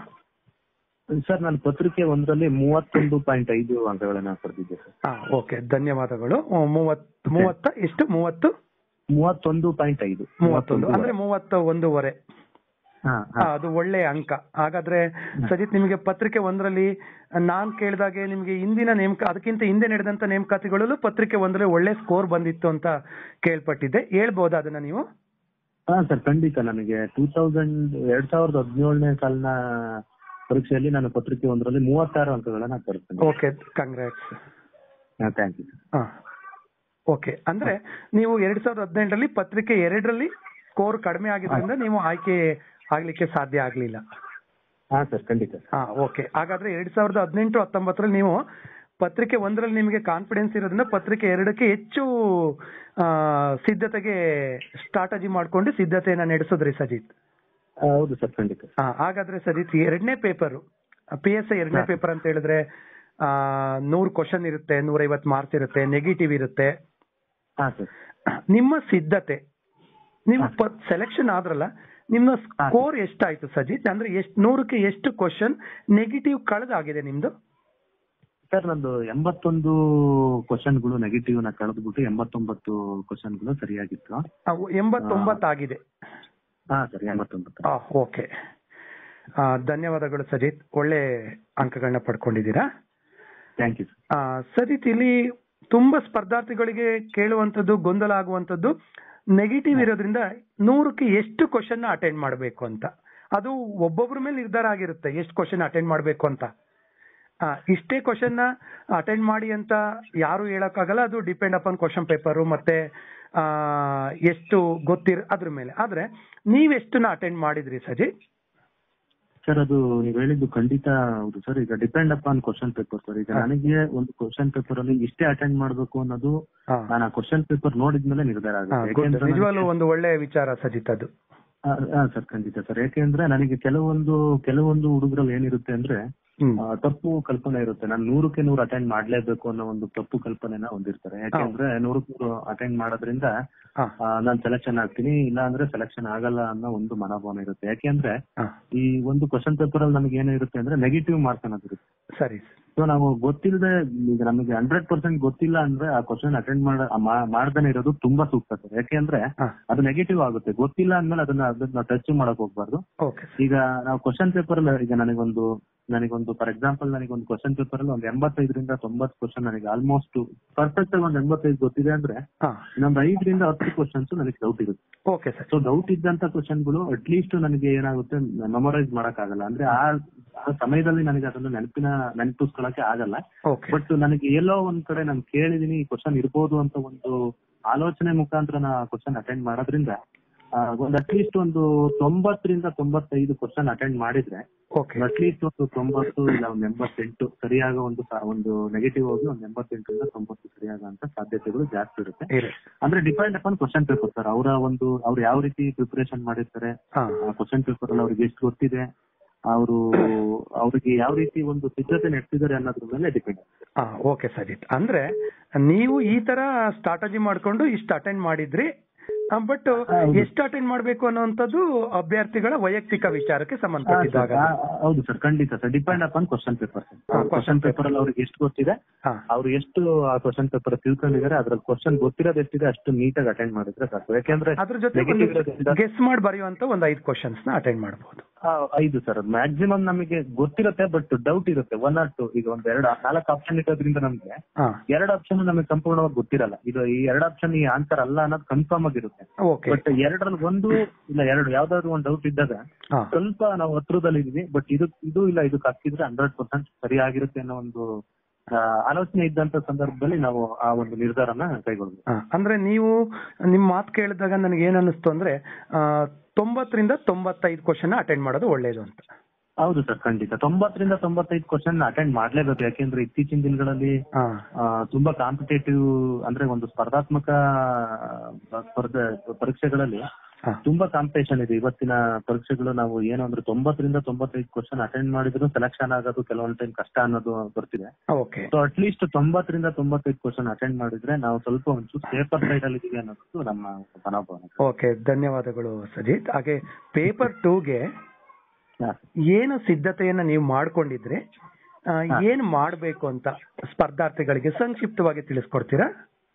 ಸರ್ ನಾನು ಪತ್ರಿಕೆ ಒಂದರಲ್ಲಿ ಮೂವತ್ತೊಂದು ಪಾಯಿಂಟ್ ಐದು ಅಂಕಗಳನ್ನ ಪಡೆದಿದ್ದೆ ಸರ್ ಹಾ ಓಕೆ ಧನ್ಯವಾದಗಳು ಹ್ಮ್, ಮೂವತ್ ಮೂವತ್ತ ಎಷ್ಟು ಮೂವತ್ತು ಮೂವತ್ತೊಂದು ಪಾಯಿಂಟ್ ಐದು ಮೂವತ್ತೊಂದು ಅಂದ್ರೆ ಮೂವತ್ತ ಒಂದೂವರೆ ಹಾ ಹಾ, ಅದು ಒಳ್ಳೆ ಅಂಕ ಹಾಗಾದ್ರೆ ಸಜಿತ್ ನಿಮಗೆ ಪತ್ರಿಕೆ ಒಂದರಲ್ಲಿ ನಾನ್ ಕೇಳಿದಾಗೆ ನಿಮ್ಗೆ ಇಂದಿನ ನೇಮಕ ಅದಕ್ಕಿಂತ ಹಿಂದೆ ನಡೆದಂತ ನೇಮಕಾತಿಗಳಲ್ಲೂ ಪತ್ರಿಕೆ ಒಂದರಲ್ಲಿ ಒಳ್ಳೆ ಸ್ಕೋರ್ ಬಂದಿತ್ತು ಅಂತ ಕೇಳ್ಪಟ್ಟಿದ್ದೆ ಹೇಳ್ಬೋದಾ ಅದನ್ನ ನೀವು ಹಾ ಸರ್ ಖಂಡಿತ ನನಗೆ ಟೂ ತೌಸಂಡ್ ಎರಡ್ ಸಾವಿರದ ಹದಿನೇಳನೇ ಸಾಲಿನ ಪರೀಕ್ಷೆಯಲ್ಲಿ ನಾನು ಪತ್ರಿಕೆ ಒಂದರಲ್ಲಿ ಮೂವತ್ತಾರು ಅಂಕಗಳನ್ನ ಪಡೆತೇನೆ ಓಕೆ ಕಂಗ್ರಾಟ್ಸ್ ಥ್ಯಾಂಕ್ ಯು ಹಾ ಓಕೆ ಅಂದ್ರೆ ನೀವು ಎರಡ್ ಸಾವಿರದ ಹದಿನೆಂಟರಲ್ಲಿ ಪತ್ರಿಕೆ ಎರಡರಲ್ಲಿ ಸ್ಕೋರ್ ಕಡಿಮೆ ಆಗಿದ್ರಿಂದ ನೀವು ಆಯ್ಕೆ ಆಗ್ಲಿಕ್ಕೆ ಸಾಧ್ಯ ಆಗ್ಲಿಲ್ಲ ಹಾ ಸರ್ ಖಂಡಿತ ಹಾ ಓಕೆ ಹಾಗಾದ್ರೆ ಎರಡ್ ಸಾವಿರದ ಹದಿನೆಂಟು ಹತ್ತೊಂಬತ್ತರಲ್ಲಿ ನೀವು ಪತ್ರಿಕೆ ಒಂದರಲ್ಲಿ ನಿಮಗೆ ಕಾನ್ಫಿಡೆನ್ಸ್ ಇರೋದ್ರಿಂದ ಪತ್ರಿಕೆ ಎರಡಕ್ಕೆ ಹೆಚ್ಚು ಆ, ಸಿದ್ಧತೆಗೆ ಸ್ಟ್ರಾಟಜಿ ಮಾಡ್ಕೊಂಡು ಸಿದ್ಧತೆಯನ್ನ ನಡೆಸಿದ್ರಿ ಸಜಿತ್ ಆ, ಹೌದು ಸರ್ ಖಂಡಿತ ಹಾ ಹಾಗಾದ್ರೆ ಸಜಿತ್ ಎರಡನೇ ಪೇಪರ್ ಪಿ ಎಸ್ ಐ ಎರಡನೇ ಹಾ. ಪೇಪರ್ ಅಂತ ಹೇಳಿದ್ರೆ ಆ ನೂರು ಕ್ವಶನ್ ಇರುತ್ತೆ ನೂರೈವತ್ತು ಮಾರ್ಕ್ಸ್ ಇರುತ್ತೆ ನೆಗೆಟಿವ್ ಇರುತ್ತೆ ಹಾ ಸರ್ ನಿಮ್ಮ ಸಿದ್ಧತೆ ನೀವು ಹಾ. ಸೆಲೆಕ್ಷನ್ ಆದ್ರಲ್ಲ ನಿಮ್ಮ ಸ್ಕೋರ್ ಎಷ್ಟಾಯ್ತು ಸಜಿತ್ ಅಂದ್ರೆ ಎಷ್ಟು ನೂರಕ್ಕೆ ಎಷ್ಟು ಕ್ವಶನ್ ನೆಗೆಟಿವ್ ಕಳೆದಾಗಿದೆ ನಿಮ್ದು ಸರ್ ನಂದು ಎಂಬತ್ತೊಂದು ಕ್ವಶನ್ಗಳು ನೆಗೆಟಿವ್ ನ ಕಳೆದ್ಬಿಟ್ಟು ಎಂಬತ್ತೊಂಬತ್ತು ಕ್ವಶನ್ಗಳು ಸರಿಯಾಗಿತ್ತು ಅವು ಎಂಬತ್ತೊಂಬತ್ತಾಗಿದೆ ಹಾ ಸರ್ ಎಂಬತ್ತೊಂಬತ್ತು ಓಕೆ ಧನ್ಯವಾದಗಳು ಸಜಿತ್ ಒಳ್ಳೆ ಅಂಕಗಳನ್ನ ಪಡ್ಕೊಂಡಿದ್ದೀರಾ ಥ್ಯಾಂಕ್ ಯು ಆ, ಸಜಿತ್ ಇಲ್ಲಿ ತುಂಬಾ ಸ್ಪರ್ಧಾರ್ಥಿಗಳಿಗೆ ಕೇಳುವಂತದ್ದು ಗೊಂದಲ ಆಗುವಂತದ್ದು ನೆಗೆಟಿವ್ ಇರೋದ್ರಿಂದ ನೂರಕ್ಕೆ ಎಷ್ಟು ಕ್ವಶನ್ ಅಟೆಂಡ್ ಮಾಡಬೇಕು ಅಂತ ಅದು ಒಬ್ಬೊಬ್ಬರ ಮೇಲೆ ನಿರ್ಧಾರ ಆಗಿರುತ್ತೆ ಎಷ್ಟು ಕ್ವಶನ್ ಅಟೆಂಡ್ ಮಾಡಬೇಕು ಅಂತ ಆ, ಇಷ್ಟೇ ಕ್ವಶನ್ ನ ಅಟೆಂಡ್ ಮಾಡಿ ಅಂತ ಯಾರು ಹೇಳಕ್ಕಾಗಲ್ಲ ಅದು ಡಿಪೆಂಡ್ ಅಪಾನ್ ಕ್ವಶನ್ ಪೇಪರ್ ಮತ್ತೆ ಆ, ಎಷ್ಟು ಗೊತ್ತಿರ ಅದ್ರ ಮೇಲೆ ಆದ್ರೆ ನೀವೆಷ್ಟನ್ನ ಅಟೆಂಡ್ ಮಾಡಿದ್ರಿ ಸಜಿ ಸರ್ ಅದು ನೀವು ಹೇಳಿದ್ದು ಖಂಡಿತ ಹೌದು ಸರ್ ಈಗ depend upon question paper sir ಈಗ ಹಾ. ನನಗೆ ಒಂದು ಕ್ವಶನ್ ಪೇಪರ್ ಅಲ್ಲಿ ಇಷ್ಟೇ ಅಟೆಂಡ್ ಮಾಡ್ಬೇಕು ಅನ್ನೋದು ಹಾ ನಾನು ಆ ಕ್ವಶನ್ ಪೇಪರ್ ನೋಡಿದ್ಮೇಲೆ ನಿರ್ಧಾರ ಆಗುತ್ತೆ ಗುಡ್ ಯಾಕೆಂದ್ರೆ ನಿಜವಾಗ್ಲೂ ಒಂದು ಒಳ್ಳೆ ವಿಚಾರ ಸಜಿತ್ ಅದು ಸರ್ ಖಂಡಿತ ಸರ್ ಯಾಕೆಂದ್ರೆ ನನಗೆ ಕೆಲವೊಂದು ಕೆಲವೊಂದು ಹುಡುಗರಲ್ಲಿ ಏನಿರುತ್ತೆ ಅಂದ್ರೆ ಹ್ಮ್ ಆ, ತಪ್ಪು ಕಲ್ಪನೆ ಇರುತ್ತೆ ನಾನು ನೂರಕ್ಕೆ ನೂರು ಅಟೆಂಡ್ ಮಾಡ್ಲೇಬೇಕು ಅನ್ನೋ ಒಂದು ತಪ್ಪು ಕಲ್ಪನೆನ ಹೊಂದಿರ್ತಾರೆ ಯಾಕೆಂದ್ರೆ ನೂರಕ್ಕೆ ನೂರು ಅಟೆಂಡ್ ಮಾಡೋದ್ರಿಂದ ಹಾ ಆ, ನಾನ್ ಸೆಲೆಕ್ಷನ್ ಆಗ್ತೀನಿ ಇಲ್ಲ ಅಂದ್ರೆ ಸೆಲೆಕ್ಷನ್ ಆಗಲ್ಲ ಅನ್ನೋ ಒಂದು ಮನೋಭಾವನೆ ಇರುತ್ತೆ ಯಾಕೆಂದ್ರೆ ಹಾ ಈ ಒಂದು ಕ್ವಶನ್ ಪೇಪರ್ ಅಲ್ಲಿ ನಮಗೆ ಏನು ಇರುತ್ತೆ ಅಂದ್ರೆ ನೆಗೆಟಿವ್ ಮಾರ್ಕ್ಸ್ ಅನ್ನೋದು ಇರುತ್ತೆ ಸರಿ ಸೊ ನಾವು ಗೊತ್ತಿಲ್ಲದೆ ಈಗ ನಮಗೆ ಹಂಡ್ರೆಡ್ ಪರ್ಸೆಂಟ್ ಗೊತ್ತಿಲ್ಲ ಅಂದ್ರೆ ಆ ಕ್ವಶನ್ ಅಟೆಂಡ್ ಮಾಡ ಮಾ- ಮಾಡ್ದೇನೆ ಇರೋದು ತುಂಬಾ ಸೂಕ್ತ ಸರ್ ಯಾಕೆಂದ್ರೆ ಹಾ ಅದು ನೆಗೆಟಿವ್ ಆಗುತ್ತೆ ಗೊತ್ತಿಲ್ಲ ಅಂದ್ಮೇಲೆ ಅದನ್ನ ಅದನ್ನ ಟಚ್ ಮಾಡಕ್ ಹೋಗ್ಬಾರ್ದು ಓಕೆ ಈಗ ನಾವು ಕ್ವಶನ್ ಪೇಪರ್ ಅಲ್ಲಿ ಈಗ ನನಗೊಂದು ನನಗೊಂದು ಫಾರ್ ಎಕ್ಸಾಂಪಲ್ ನನಗೊಂದು ಕ್ವಶನ್ ಪೇಪರ್ ಅಲ್ಲಿ ಒಂದು ಎಂಬತ್ತೈದರಿಂದ ತೊಂಬತ್ತು ಕ್ವಶನ್ ನನಗೆ ಆಲ್ಮೋಸ್ಟ್ ಪರ್ಫೆಕ್ಟ್ ಆಗಿ ಒಂದು ಎಂಬತ್ತೈದು ಗೊತ್ತಿದೆ ಅಂದ್ರೆ ಹಾ ಇನ್ನೊಂದು ಐದರಿಂದ ಹತ್ತು ಕ್ವಶನ್ಸ್ ನನಗೆ ಡೌಟ್ ಇರುತ್ತೆ ಓಕೆ ಸರ್ ಸೊ ಡೌಟ್ ಇದ್ದಂತ ಕ್ವಶನ್ಗಳು ಅಟ್ ಲೀಸ್ಟ್ ನನಗೆ ಏನಾಗುತ್ತೆ ಮೆಮೊರೈಸ್ ಮಾಡಕ್ ಆಗಲ್ಲ ಅಂದ್ರೆ ಆ ಆ ಸಮಯದಲ್ಲಿ ನನಗೆ ಅದನ್ನ ನೆನಪಿನ ನೆನಪಿಸ್ಕೊಳಕ್ಕೆ ಆಗಲ್ಲ ಓಕೆ ಬಟ್ ನನಗೆ ಎಲ್ಲೋ ಒಂದ್ ಕಡೆ ನಾನು ಕೇಳಿದೀನಿ ಈ ಕ್ವಶನ್ ಇರ್ಬೋದು ಅಂತ ಒಂದು ಆಲೋಚನೆ ಮುಖಾಂತರ ನಾ ಕ್ವಶನ್ ಅಟೆಂಡ್ ಮಾಡೋದ್ರಿಂದ ಆ, ಒಂದ್ ಅಟ್ಲೀಸ್ಟ್ ಒಂದು ತೊಂಬತ್ತರಿಂದ ತೊಂಬತ್ತೈದು ಕ್ವಶನ್ ಅಟೆಂಡ್ ಮಾಡಿದ್ರೆ ಓಕೆ ಅಟ್ಲೀಸ್ಟ್ ಒಂದು ತೊಂಬತ್ತು ಇಲ್ಲ ಒಂದು ಎಂಬತ್ತೆಂಟು ಸರಿಯಾಗ ಒಂದು ಸಾ- ಒಂದು ನೆಗೆಟಿವ್ ಹೋಗಿ ಒಂದು ಎಂಬತ್ತೆಂಟರಿಂದ ತೊಂಬತ್ತು ಸರಿಯಾಗಂತ ಸಾಧ್ಯತೆಗಳು ಜಾಸ್ತಿ ಇರುತ್ತೆ ಇರಿ ಅಂದ್ರೆ depend upon question paper sir ಅವರ ಒಂದು ಅವ್ರು ಯಾವ ರೀತಿ ಪ್ರಿಪರೇಷನ್ ಮಾಡಿರ್ತಾರೆ ಹಾ ಕ್ವಶನ್ ಪೇಪರ್ ಅಲ್ಲಿ ಅವ್ರಿಗೆ ಎಷ್ಟು ಗೊತ್ತಿದೆ ಅವರು ಅವ್ರಿಗೆ ಯಾವ ರೀತಿ ಒಂದು ಸಿದ್ಧತೆ ನಡೆಸಿದ್ದಾರೆ ಅನ್ನೋದ್ರ ಮೇಲೆ ಡಿಪೆಂಡ್ ಹಾ ಓಕೆ ಸಜಿತ್ ಅಂದ್ರೆ ನೀವು ಈ ತರ ಸ್ಟ್ರಾಟಜಿ ಮಾಡ್ಕೊಂಡು ಇಷ್ಟು ಅಟೆಂಡ್ ಮಾಡಿದ್ರಿ ಬಟ್ ಹೌದು. ಎಷ್ಟು ಅಟೆಂಡ್ ಮಾಡ್ಬೇಕು ಅನ್ನೋಂಥದ್ದು ಅಭ್ಯರ್ಥಿಗಳ ವೈಯಕ್ತಿಕ ವಿಚಾರಕ್ಕೆ ಸಂಬಂಧಪಟ್ಟಿದ್ದಾಗ ಹೌದು ಸರ್ ಖಂಡಿತ sir depend upon question paper ಹಾ, ಕ್ವಶನ್ ಪೇಪರ್ ಅಲ್ಲಿ ಅವ್ರಿಗೆ ಎಷ್ಟು ಗೊತ್ತಿದೆ ಹಾ ಅವ್ರು ಎಷ್ಟು ಆ ಕ್ವಶನ್ ಪೇಪರ್ ತಿಳ್ಕೊಂಡಿದ್ದಾರೆ ಅದ್ರಲ್ಲಿ ಕ್ವಶನ್ ಗೊತ್ತಿರೋದು ಎಷ್ಟಿದೆ ಅಷ್ಟು ನೀಟಾಗಿ ಅಟೆಂಡ್ ಮಾಡಿದ್ರೆ ಸಾಕು ಯಾಕೆಂದ್ರೆ ಅದ್ರ ಜೊತೆ negative ಇರೋದ್ರಿಂದ- ಗೆಸ್ ಮಾಡಿ ಬರೆಯುವಂತ ಒಂದು ಐದು ಕ್ವಶನ್ಸ್ ನ ಅಟೆಂಡ್ ಮಾಡಬಹುದು ಆ, ಐದು ಸರ್ ಮ್ಯಾಕ್ಸಿಮಮ್ ನಮಗೆ ಗೊತ್ತಿರುತ್ತೆ ಬಟ್ ಡೌಟ್ ಇರುತ್ತೆ ಒನ್ ಆರ್ ಟು ಈಗ ಒಂದ್ ಎರಡು ನಾಲ್ಕು ಆಪ್ಷನ್ ಇರೋದ್ರಿಂದ ನಮ್ಗೆ ಹಾ ಎರಡು ಆಪ್ಷನ್ ನಮಗೆ ಸಂಪೂರ್ಣವಾಗಿ ಗೊತ್ತಿರಲ್ಲ ಇದು ಈ ಎರಡು ಆಪ್ಷನ್ ಈ ಆನ್ಸರ್ ಅಲ್ಲ ಅನ್ನೋದು ಕನ್ಫರ್ಮ್ ಆಗಿರುತ್ತೆ ಓಕೆ ಬಟ್ ಎರಡರಲ್ಲಿ ಒಂದು ಇಲ್ಲ ಎರಡು ಯಾವ್ದಾದ್ರು ಒಂದು ಡೌಟ್ ಇದ್ದಾಗ ಹಾ ಸ್ವಲ್ಪ ನಾವು ಹತ್ರದಲ್ಲಿ ಇದೀವಿ ಬಟ್ ಇದು ಇದು ಇಲ್ಲ ಇದಕ್ಕೆ ಹಾಕಿದ್ರೆ ಹಂಡ್ರೆಡ್ ಪರ್ಸೆಂಟ್ ಸರಿಯಾಗಿರುತ್ತೆ ಅನ್ನೋ ಒಂದು ಆ, ಆಲೋಚನೆ ಇದ್ದಂತ ಸಂದರ್ಭದಲ್ಲಿ ನಾವು ಆ ಒಂದು ನಿರ್ಧಾರನ ಕೈಗೊಳ್ಬೇಕು ಹಾ, ಅಂದ್ರೆ ನೀವು ನಿಮ್ ಮಾತು ಕೇಳಿದಾಗ ನನಗೆ ಏನ್ ಅನ್ನಿಸ್ತು ಅಂದ್ರೆ ಆ, ತೊಂಬತ್ತರಿಂದ ತೊಂಬತ್ತೈದು ಕ್ವಶನ್ ಅಟೆಂಡ್ ಮಾಡೋದು ಒಳ್ಳೇದು ಅಂತ ಹೌದು ಸರ್ ಖಂಡಿತ ತೊಂಬತ್ತರಿಂದ ತೊಂಬತ್ತೈದು ಕ್ವಶನ್ ಅಟೆಂಡ್ ಮಾಡ್ಲೇಬೇಕು ಯಾಕೆಂದ್ರೆ ಇತ್ತೀಚಿನ ದಿನಗಳಲ್ಲಿ ಹಾ ಆ, ತುಂಬಾ ಕಾಂಪಿಟೇಟಿವ್ ಅಂದ್ರೆ ಒಂದು ಸ್ಪರ್ಧಾತ್ಮಕ ಆ, ಸ್ಪರ್ಧೆ ಪರೀಕ್ಷೆಗಳಲ್ಲಿ ಹಾ ತುಂಬಾ ಕಾಂಪಿಟೇಷನ್ ಇದೆ ಇವತ್ತಿನ ಪರೀಕ್ಷೆಗಳು ನಾವು ಏನು ಅಂದ್ರೆ ತೊಂಬತ್ತರಿಂದ ತೊಂಬತ್ತೈದು ಕ್ವಶನ್ ಅಟೆಂಡ್ ಮಾಡಿದ್ರು ಸೆಲೆಕ್ಷನ್ ಆಗೋದು ಕೆಲವೊಂದು ಟೈಮ್ ಕಷ್ಟ ಅನ್ನೋದು ಬರ್ತಿದೆ ಓಕೆ ಸೊ ಅಟ್ಲೀಸ್ಟ್ ತೊಂಬತ್ತರಿಂದ ತೊಂಬತ್ತೈದು ಕ್ವಶನ್ ಅಟೆಂಡ್ ಮಾಡಿದ್ರೆ ನಾವು ಸ್ವಲ್ಪ ಒಂಚೂರು ಸೇಫರ್ ಸೈಡ್ ಅಲ್ಲಿ ಇದೀವಿ ಅನ್ನೋದು ನಮ್ಮ ಮನೋಭಾವನೆ ಓಕೆ ಧನ್ಯವಾದಗಳು ಸಜಿತ್ ಹಾಗೆ ಪೇಪರ್ ಟೂಗೆ ಹಾ. ಏನು ಸಿದ್ಧತೆಯನ್ನ ನೀವು ಮಾಡ್ಕೊಂಡಿದ್ರೆ ಆ, ಹಾ. ಏನ್ ಮಾಡ್ಬೇಕು ಅಂತ ಸ್ಪರ್ಧಾರ್ಥಿಗಳಿಗೆ ಸಂಕ್ಷಿಪ್ತವಾಗಿ ತಿಳಿಸ್ಕೊಡ್ತೀರಾ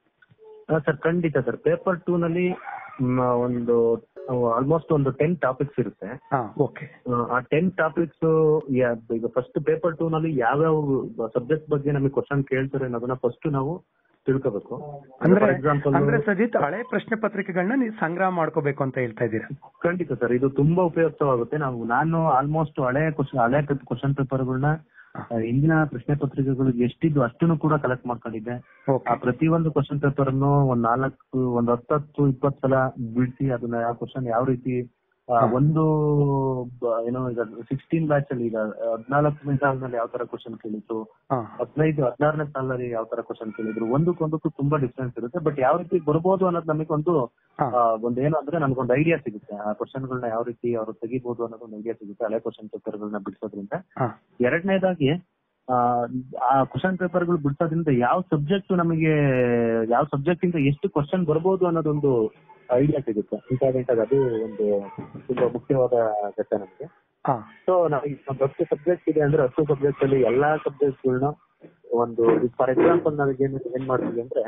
ಸರ್ ಖಂಡಿತ ಸರ್ ಪೇಪರ್ ಟೂ ನಲ್ಲಿ ಮ್, ಒಂದು ಆಲ್ಮೋಸ್ಟ್ ಒಂದು ಟೆನ್ ಟಾಪಿಕ್ಸ್ ಇರುತ್ತೆ ಹಾ ಓಕೆ ಆ ಟೆನ್ ಟಾಪಿಕ್ಸ್ ಈಗ ಫಸ್ಟ್ ಪೇಪರ್ ಟೂ ನಲ್ಲಿ ಯಾವ್ಯಾವ ಸಬ್ಜೆಕ್ಟ್ ಬಗ್ಗೆ ನಮಗೆ ಕ್ವಶನ್ ಕೇಳ್ತಾರೆ ಅನ್ನೋದನ್ನ ಫಸ್ಟ್ ನಾವು ತಿಳ್ಕೋಬೇಕು ಅಂದ್ರೆ ಫಾರ್ ಎಕ್ಸಾಂಪಲ್ ಅಂದ್ರೆ ಸಜಿತ್ ಹಳೆ ಪ್ರಶ್ನೆ ಪತ್ರಿಕೆಗಳನ್ನ ನೀವು ಸಂಗ್ರಹ ಮಾಡ್ಕೋಬೇಕು ಅಂತ ಹೇಳ್ತಾ ಇದ್ದೀರಾ ಖಂಡಿತ ಸರ್ ಇದು ತುಂಬಾ ಉಪಯುಕ್ತವಾಗುತ್ತೆ ನಾವು ನಾನು ಆಲ್ಮೋಸ್ಟ್ ಹಳೆ ಕ್ವಶನ್ ಹಳೆ ಕ್ವಶನ್ ಪೇಪರ್ಗಳನ್ನ ಹಿಂದಿನ ಪ್ರಶ್ನೆ ಪತ್ರಿಕೆಗಳು ಎಷ್ಟಿದ್ದು ಅಷ್ಟನ್ನು ಕೂಡ ಕಲೆಕ್ಟ್ ಮಾಡ್ಕೊಂಡಿದ್ದೆ ಆ ಓಕೆ ಪ್ರತಿಯೊಂದು ಕ್ವಶನ್ ಪೇಪರ್ ಅನ್ನು ಒಂದ್ ನಾಲ್ಕು ಒಂದ್ ಹತ್ತತ್ತು ಇಪ್ಪತ್ತು ಸಲ ಬಿಡಿಸಿ ಅದನ್ನ ಯಾವ ಕ್ವಶನ್ ಯಾವ ರೀತಿ ಆ, ಹಾ. ಒಂದು ಬ- ಏನೋ ಈಗ ಸಿಕ್ಸ್ಟೀನ್ ಬ್ಯಾಚ್ ಅಲ್ಲಿ ಈಗ ಹದಿನಾಲ್ಕನೇ ಸಾಲಿನಲ್ಲಿ ಯಾವ ತರ ಕ್ವಶನ್ ಕೇಳಿದ್ರು ಹಾ ಹದಿನೈದು ಹದಿನಾರನೇ ಸಾಲಿನಲ್ಲಿ ಯಾವ ತರ ಕ್ವಶನ್ ಕೇಳಿದ್ರು ಒಂದಕ್ಕೊಂದಕ್ಕೂ ತುಂಬಾ ಡಿಫ್ರೆನ್ಸ್ ಇರುತ್ತೆ ಬಟ್ ಯಾವ ರೀತಿ ಬರ್ಬೋದು ಅನ್ನೋದು ನಮಗೆ ಒಂದು ಹಾ ಆ, ಒಂದು ಏನು ಅಂದ್ರೆ ನನ್ಗೊಂದು ಐಡಿಯಾ ಸಿಗುತ್ತೆ ಆ ಕ್ವಶನ್ಗಳನ್ನ ಯಾವ ರೀತಿ ಅವರು ತೆಗಿಬಹುದು ಅನ್ನೋದು ಒಂದು ಐಡಿಯಾ ಸಿಗುತ್ತೆ ಹಳೆ ಕ್ವಶನ್ ಪೇಪರ್ಗಳನ್ನ ಬಿಡಿಸೋದ್ರಿಂದ ಹಾ ಎರಡನೇದಾಗಿ ಆ, ಆ ಕ್ವಶನ್ ಪೇಪರ್ಗಳು ಬಿಡಿಸೋದ್ರಿಂದ ಯಾವ ಸಬ್ಜೆಕ್ಟ್ ನಮಗೆ ಯಾವ ಸಬ್ಜೆಕ್ಟ್ ಇಂದ ಎಷ್ಟು ಕ್ವಶನ್ ಬರ್ಬೋದು ಅನ್ನೋದೊಂದು ಐಡಿಯಾ ಸಿಗುತ್ತೆ ಇಂಪಾರ್ಟೆಂಟ್ ಆಗಿ ಅದು ಒಂದು ತುಂಬಾ ಮುಖ್ಯವಾದ ಘಟ್ಟ ನಮಗೆ ಹಾ ಸೊ ನಾವು ಒಂದು ಹತ್ತು ಸಬ್ಜೆಕ್ಟ್ ಇದೆ ಅಂದ್ರೆ ಹತ್ತು ಸಬ್ಜೆಕ್ಟ್ ಅಲ್ಲಿ ಎಲ್ಲಾ ಸಬ್ಜೆಕ್ಟ್ಗಳನ್ನ ಒಂದು ಫಾರ್ ಎಕ್ಸಾಂಪಲ್ ನನಗೆ ಏನ್ ಏನ್ ಮಾಡ್ತೀವಿ ಅಂದ್ರೆ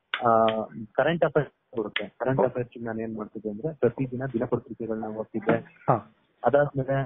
ಕರೆಂಟ್ ಅಫೇರ್ಸ್ ಬರುತ್ತೆ ಕರೆಂಟ್ ಅಫೇರ್ಸ್ ನಾನು ಏನ್ ಮಾಡ್ತಿದ್ದೆ ಅಂದ್ರೆ ಪ್ರತಿದಿನ ದಿನಪತ್ರಿಕೆಗಳನ್ನ ಓದ್ತಿದ್ದೆ ಹಾ ಅದಾದ್ಮೇಲೆ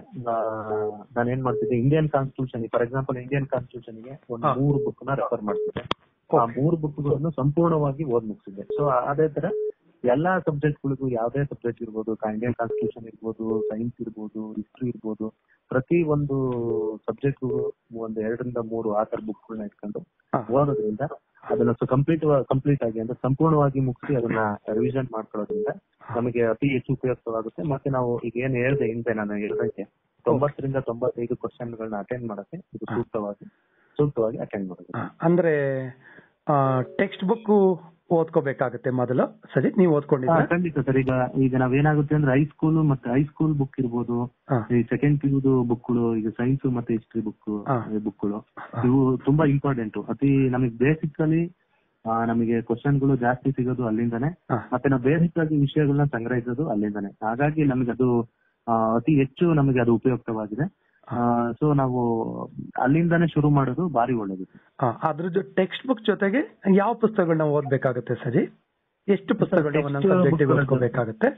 ನಾನು ಏನ್ ಮಾಡ್ತಿದ್ದೆ Indian constitution for example Indian constitution ಗೆ ಒಂದು ಹಾ. ಮೂರು ಬುಕ್ ನ ರೆಫರ್ ಮಾಡ್ತಿದ್ದೆ ಆ ಮೂರು ಬುಕ್ ಗಳನ್ನು ಸಂಪೂರ್ಣವಾಗಿ ಓದ್ ಮುಗಿಸಿದ್ದೆ ಸೊ ಅದೇ ತರ ಎಲ್ಲಾ ಸಬ್ಜೆಕ್ಟ್ ಗಳಿಗೂ ಯಾವ್ದೇ ಸಬ್ಜೆಕ್ಟ್ ಇರ್ಬೋದು ಇಂಡಿಯನ್ ಕಾನ್ಸ್ಟಿಟ್ಯೂಷನ್ ಇರ್ಬೋದು ಸೈನ್ಸ್ ಇರ್ಬೋದು ಹಿಸ್ಟ್ರಿ ಇರ್ಬೋದು ಪ್ರತಿ ಒಂದು ಸಬ್ಜೆಕ್ಟ್ ಒಂದು ಎರಡರಿಂದ ಮೂರು ಆತರ ಬುಕ್ ಗಳನ್ನ ಇಟ್ಕೊಂಡು ಹಾ. ಓದೋದ್ರಿಂದ ಅದನ್ನ ಕಂಪ್ಲೀಟ್ ಕಂಪ್ಲೀಟ್ ಆಗಿ ಅಂದ್ರೆ ಸಂಪೂರ್ಣವಾಗಿ ಮುಗಿಸಿ ಅದನ್ನ ರಿವಿಷನ್ ಮಾಡ್ಕೊಳ್ಳೋದ್ರಿಂದ ನಮಗೆ ಅತಿ ಹೆಚ್ಚು ಉಪಯುಕ್ತವಾಗುತ್ತೆ ಮತ್ತೆ ನಾವು ಈಗ ಏನ್ ಹೇಳ್ದೆ ಹಿಂದೆ ನಾನು ಹೇಳ್ದಂಗೆ ತೊಂಬತ್ತರಿಂದ ತೊಂಬತ್ತೈದು ಕ್ವಶನ್ ಗಳನ್ನ ಅಟೆಂಡ್ ಮಾಡಕ್ಕೆ ಇದು ಹಾ. ಸೂಕ್ತವಾಗಿ ಸೂಕ್ತವಾಗಿ ಅಟೆಂಡ್ ಮಾಡೋದು ಹಾ, ಅಂದ್ರೆ ಟೆಕ್ಸ್ಟ್ ಬುಕ್ ಓದ್ಕೋಬೇಕಾಗತ್ತೆ ಮೊದಲು ಸಜಿತ್ ನೀವು ಹಾ, ಓದ್ಕೊಂಡಿದ್ದೀರಾ ಖಂಡಿತ ಸರ್ ಈಗ ಈಗ ನಾವೇನಾಗುತ್ತೆ ಅಂದ್ರೆ ಹೈಸ್ಕೂಲ್ ಮತ್ತೆ ಹೈಸ್ಕೂಲ್ ಬುಕ್ ಇರ್ಬೋದು ಹಾ ಈ ಸೆಕೆಂಡ್ ಪಿ ಯುದು ಬುಕ್ಗಳು ಈಗ ಸೈನ್ಸ್ ಮತ್ತೆ ಹಿಸ್ಟ್ರಿ ಬುಕ್ ಹಾ. ಬುಕ್ಗಳು ಇವು ತುಂಬಾ ಇಂಪಾರ್ಟೆಂಟ್ ಅತಿ ನಮಗೆ ಬೇಸಿಕಲಿ ನಮಗೆ ಕ್ವಶನ್ಗಳು ಜಾಸ್ತಿ ಸಿಗೋದು ಅಲ್ಲಿಂದಾನೆ ಹಾ. ಮತ್ತೆ ನಾವು ಬೇಸಿಕ್ ಆಗಿ ವಿಷಯಗಳನ್ನ ಸಂಗ್ರಹಿಸೋದು ಅಲ್ಲಿಂದಾನೆ ಹಾಗಾಗಿ ನಮಗೆ ಅದು ಆ, ಅತಿ ಹೆಚ್ಚು ನಮಗೆ ಅದು ಉಪಯುಕ್ತವಾಗಿದೆ ಸೊ ನಾವು ಅಲ್ಲಿಂದಾನೆ ಶುರು ಮಾಡೋದು ಬಾರಿ ಒಳ್ಳೇದು ಹಾ, ಅದ್ರ ಜೊ ಟೆಕ್ಸ್ಟ್ ಬುಕ್ ಜೊತೆಗೆ ಯಾವ ಪುಸ್ತಕಗಳನ್ನ ಓದ್ಬೇಕಾಗುತ್ತೆ ಸಜಿ ಎಷ್ಟು ಪುಸ್ತಕಗಳನ್ನ ಒಂದೊಂದು Text ಸಬ್ಜೆಕ್ಟಿಗೆ bookಗಳ ಓದ್ಕೋಬೇಕಾಗುತ್ತೆ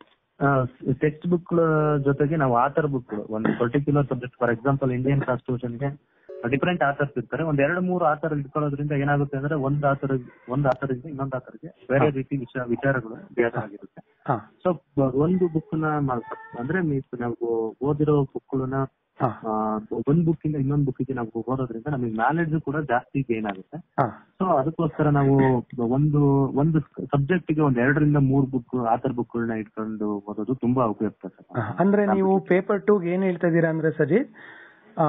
ಟೆಕ್ಸ್ಟ್ ಬುಕ್ ಜೊತೆಗೆ ನಾವು ಆಥರ್ ಬುಕ್ ಒಂದು particular subject for example Indian constitution ಗೆ ಡಿಫರೆಂಟ್ ಆಥರ್ಸ್ ಇರ್ತಾರೆ ಒಂದ್ ಎರಡು ಮೂರು ಆಥರ್ ಇಟ್ಕೊಳ್ಳೋದ್ರಿಂದ ಏನಾಗುತ್ತೆ ಅಂದ್ರೆ ಒಂದ್ ಆಥರ್ ಒಂದ್ ಆಥರ್ ಇಂದ ಇನ್ನೊಂದ್ ಆಥರ್ಗೆ ಬೇರೆ ಹಾ. ರೀತಿ ವಿಷಯ ವಿಚಾರಗಳು ಭೇದ ಆಗಿರುತ್ತೆ ಹಾ ಸೊ ಒಂದು ಬುಕ್ ನ ಮ- ಅಂದ್ರೆ ಮೀನ್ಸ್ ನಾವು ಓದಿರೋ ಬುಕ್ಗಳನ್ನ ಹಾ ಒಂದ್ ಬುಕ್ ಇಂದ ಇನ್ನೊಂದ್ ಬುಕ್ ಗೆ ನಾವು ಓದೋದ್ರಿಂದ ನಮಗೆ ನಾಲೆಡ್ಜ್ ಕೂಡ ಜಾಸ್ತಿ ಗೇನ್ ಆಗುತ್ತೆ ಹಾ ಸೊ ಅದಕ್ಕೋಸ್ಕರ ನಾವು ಒಂದು ಒಂದು ಸಬ್ಜೆಕ್ಟ್ ಗೆ ಒಂದ್ ಎರಡರಿಂದ ಮೂರ್ ಬುಕ್ ಆಥರ್ ಬುಕ್ ಗಳನ್ನ ಇಟ್ಕೊಂಡು ಓದೋದು ತುಂಬಾ ಉಪಯುಕ್ತ ಸರ್ ಹಾ, ಅಂದ್ರೆ ನೀವು ಪೇಪರ್ ಟೂ ಏನ್ ಹೇಳ್ತಾ ಇದ್ದೀರಾ ಅಂದ್ರೆ ಸಜಿ ಆ,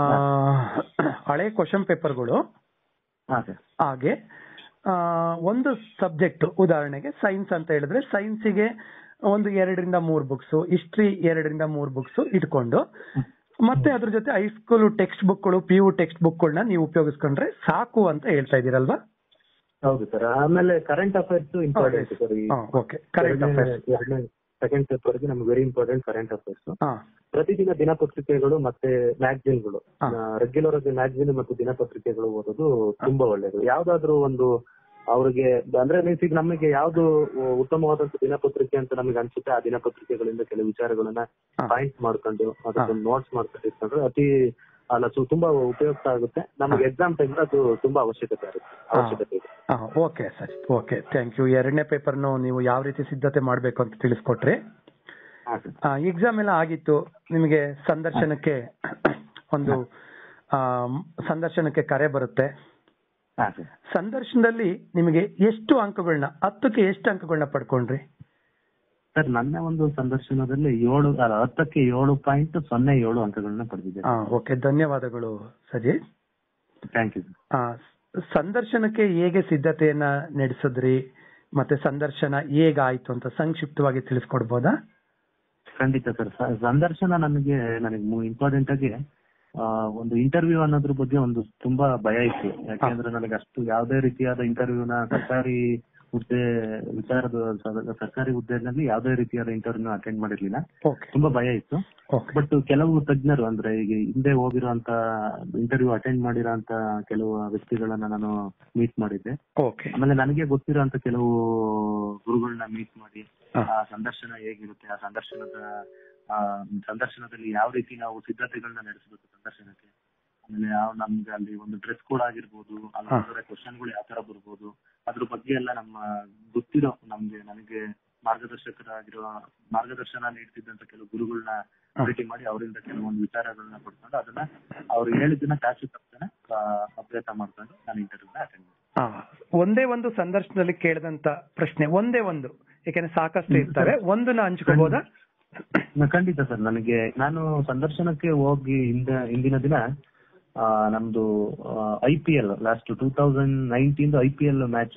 ಹಳೆ ಕ್ವಶನ್ ಪೇಪರ್ಗಳು ಹಾ ಸರ್ ಹಾಗೆ ಆ, ಒಂದು ಸಬ್ಜೆಕ್ಟ್ ಉದಾಹರಣೆಗೆ ಸೈನ್ಸ್ ಅಂತ ಹೇಳಿದ್ರೆ ಸೈನ್ಸಿಗೆ ಒಂದು ಎರಡರಿಂದ ಮೂರ್ ಬುಕ್ಸ್ ಹಿಸ್ಟ್ರಿ ಎರಡರಿಂದ ಮೂರ್ ಬುಕ್ಸ್ ಇಟ್ಕೊಂಡು ಮತ್ತೆ ಅದ್ರ ಜೊತೆ ಹೈಸ್ಕೂಲ್ ಟೆಕ್ಸ್ಟ್ ಬುಕ್ಗಳು ಪಿ ಯು ಟೆಕ್ಸ್ಟ್ ಬುಕ್ಗಳನ್ನ ನೀವು ಉಪಯೋಗಿಸ್ಕೊಂಡ್ರೆ ಸಾಕು ಅಂತ ಹೇಳ್ತಾ ಇದೀರಲ್ವಾ ಹೌದು ಸರ್ ಆಮೇಲೆ ಕರೆಂಟ್ ಅಫೇರ್ಸ್ ಇಂಪಾರ್ಟೆಂಟ್ ಸರ್ ಈ ಓಕೆ ಕರೆಕ್ಟ್ ಅಫೇರ್ಸ್ ಎರಡನೇ ಸೆಕೆಂಡ್ ಪೇಪರ್ ಗೆ ನಮ್ಗೆ ವೆರಿ ಇಂಪಾರ್ಟೆಂಟ್ ಕರೆಂಟ್ ಅಫೇರ್ಸ್ ಹಾ ಪ್ರತಿದಿನ ದಿನಪತ್ರಿಕೆಗಳು ಮತ್ತೆ ಮ್ಯಾಗಝಿನ್ಗಳು ಹಾ. ರೆಗ್ಯುಲರ್ ಆಗಿ ಮ್ಯಾಗಝಿನ್ ಮತ್ತು ದಿನಪತ್ರಿಕೆಗಳು ಓದೋದು ತುಂಬಾ ಒಳ್ಳೇದು ಯಾವ್ದಾದ್ರು ಒಂದು ಅವ್ರಿಗೆ ಅಂದ್ರೆ ಮೀನ್ಸ್ ಈಗ ನಮಗೆ ಯಾವ್ದು ಉತ್ತಮವಾದಂತ ದಿನಪತ್ರಿಕೆ ಅಂತ ನಮಗೆ ಅನ್ಸುತ್ತೆ ಆ ದಿನಪತ್ರಿಕೆಗಳಿಂದ ಕೆಲವು ವಿಚಾರಗಳನ್ನ ಹಾ. ಪಾಯಿಂಟ್ ಮಾಡ್ಕೊಂಡು ಅದಕ್ಕೆ ನೋಟ್ಸ್ ಮಾಡ್ಕೊಂಡು ಇಟ್ಕೊಂಡ್ರೆ ಅತಿ ಅಲ್ಲ ಸೊ ತುಂಬಾ ಉಪಯುಕ್ತ ಆಗುತ್ತೆ ನಮಗೆ ಎಕ್ಸಾಮ್ ಟೈಮ್ ಅದು ತುಂಬಾ ಅವಶ್ಯಕತೆ ಇರುತ್ತೆ ಅವಶ್ಯಕತೆ ಇದೆ ಹಾ ಓಕೆ ಸರಿ ಓಕೆ ಥ್ಯಾಂಕ್ ಯು ಎರಡನೇ ಪೇಪರ್ನು ನೀವು ಯಾವ ರೀತಿ ಸಿದ್ಧತೆ ಮಾಡಬೇಕು ಅಂತ ತಿಳಿಸ್ಕೊಟ್ರಿ ಹಾ ಸರ್ ಎಕ್ಸಾಮ್ ಎಲ್ಲ ಆಗಿತ್ತು ನಿಮಗೆ ಸಂದರ್ಶನಕ್ಕೆ ಒಂದು ಆ, ಸಂದರ್ಶನಕ್ಕೆ ಕರೆ ಬರುತ್ತೆ ಹಾ ಸರ್ ಸಂದರ್ಶನದಲ್ಲಿ ನಿಮಗೆ ಎಷ್ಟು ಅಂಕಗಳನ್ನ ಹತ್ತಕ್ಕೆ ಎಷ್ಟು ಅಂಕಗಳನ್ನ ಪಡ್ಕೊಂಡ್ರಿ ಸರ್ ನನ್ನ ಒಂದು ಸಂದರ್ಶನದಲ್ಲಿ ಏಳು ಅಲ್ಲ ಹತ್ತಕ್ಕೆ ಏಳು ಪಾಯಿಂಟ್ ಸೊನ್ನೆ ಏಳು ಅಂಕಗಳನ್ನ ಪಡೆದಿದ್ದೆ ಹಾ ಓಕೆ ಧನ್ಯವಾದಗಳು ಸಜಿ ಥ್ಯಾಂಕ್ ಯು ಆ, ಸಂದರ್ಶನಕ್ಕೆ ಹೇಗೆ ಸಿದ್ಧತೆಯನ್ನ ನಡೆಸಿದ್ರಿ ಮತ್ತೆ ಸಂದರ್ಶನ ಹೇಗಾಯ್ತು ಅಂತ ಸಂಕ್ಷಿಪ್ತವಾಗಿ ತಿಳಿಸ್ಕೊಡ್ಬೋದಾ ಖಂಡಿತ ಸರ್ ಸಂದರ್ಶನ ನನಗೆ ನನಗೆ ಇಂಪಾರ್ಟೆಂಟ್ ಆಗಿ ಆ, ಒಂದು ಇಂಟರ್ವ್ಯೂ ಅನ್ನೋದ್ರ ಬಗ್ಗೆ ಒಂದು ತುಂಬಾ ಭಯ ಇತ್ತು ಯಾಕೆಂದ್ರೆ ನನಗೆ ಅಷ್ಟು ಯಾವುದೇ ರೀತಿಯಾದ ಇಂಟರ್ವ್ಯೂನ ಸರ್ಕಾರಿ ಹುದ್ದೆ ವಿಚಾರದ ಸ- ಸರ್ಕಾರಿ ಹುದ್ದೆನಲ್ಲಿ ಯಾವುದೇ ರೀತಿಯಾದ ಇಂಟರ್ವ್ಯೂನ ಅಟೆಂಡ್ ಮಾಡಿರ್ಲಿಲ್ಲ ಓಕೆ ತುಂಬಾ ಭಯ ಇತ್ತು ಓಕೆ ಬಟ್ ಕೆಲವು ತಜ್ಞರು ಅಂದ್ರೆ ಈಗ ಹಿಂದೆ ಹೋಗಿರೋಂತ ಇಂಟರ್ವ್ಯೂ ಅಟೆಂಡ್ ಮಾಡಿರೋಂತ ಕೆಲವು ವ್ಯಕ್ತಿಗಳನ್ನ ನಾನು ಮೀಟ್ ಮಾಡಿದ್ದೆ ಓಕೆ ಆಮೇಲೆ ನನಗೆ ಗೊತ್ತಿರೋಂತ ಕೆಲವು ಗುರುಗಳನ್ನ ಮೀಟ್ ಮಾಡಿ ಹಾ. ಆ ಸಂದರ್ಶನ ಹೇಗಿರುತ್ತೆ ಆ ಸಂದರ್ಶನದ ಆ ಸಂದರ್ಶನದಲ್ಲಿ ಯಾವ ರೀತಿ ನಾವು ಸಿದ್ಧತೆಗಳನ್ನ ನಡೆಸಬೇಕು ಸಂದರ್ಶನಕ್ಕೆ ಆಮೇಲೆ ಯಾವ ನಮ್ಗೆ ಅಲ್ಲಿ ಒಂದು ಡ್ರೆಸ್ ಕೋಡ್ ಆಗಿರ್ಬೋದು ಹಾ. ಅಲ್ಲಿ ಕ್ವಶನ್ಗಳು ಯಾವ ತರ ಬರ್ಬೋದು ಅದ್ರ ಬಗ್ಗೆ ಎಲ್ಲ ನಮ್ಮ ಗೊತ್ತಿರೋ ನಮ್ಗೆ ನನಗೆ ಮಾರ್ಗದರ್ಶಕರಾಗಿರೋ ಮಾರ್ಗದರ್ಶನ ನೀಡ್ತಿದ್ದಂತ ಕೆಲವು ಗುರುಗಳನ್ನ ಹಾ. ಭೇಟಿ ಮಾಡಿ ಅವರಿಂದ ಕೆಲವೊಂದು ವಿಚಾರಗಳನ್ನ ಪಡ್ಕೊಂಡು ಅದನ್ನ ಅವ್ರು ಹೇಳಿದ್ದನ್ನ ಚಾಚು ತಪ್ಪನೆ ಅಭ್ಯಾಸ ಮಾಡ್ಕೊಂಡು ನಾನು ಇಂಟರ್ವ್ಯೂನ ಅಟೆಂಡ್ ಮಾಡಿದೆ ಆ, ಒಂದೇ ಒಂದು ಸಂದರ್ಶನದಲ್ಲಿ ಕೇಳಿದಂತ ಪ್ರಶ್ನೆ ಒಂದೇ ಒಂದು ಯಾಕೆಂದ್ರೆ ಸಾಕಷ್ಟು ಇರ್ತವೆ ಒಂದನ್ನ ಹಂಚ್ಕೋಬಹುದಾ ನ- ಖಂಡಿತ ಸರ್ ನನಗೆ ನಾನು ಸಂದರ್ಶನಕ್ಕೆ ಹೋಗಿ ಹಿಂದ ಹಿಂದಿನ ದಿನ ಆ, ನಮ್ದು I P L last two thousand nineteen I P L match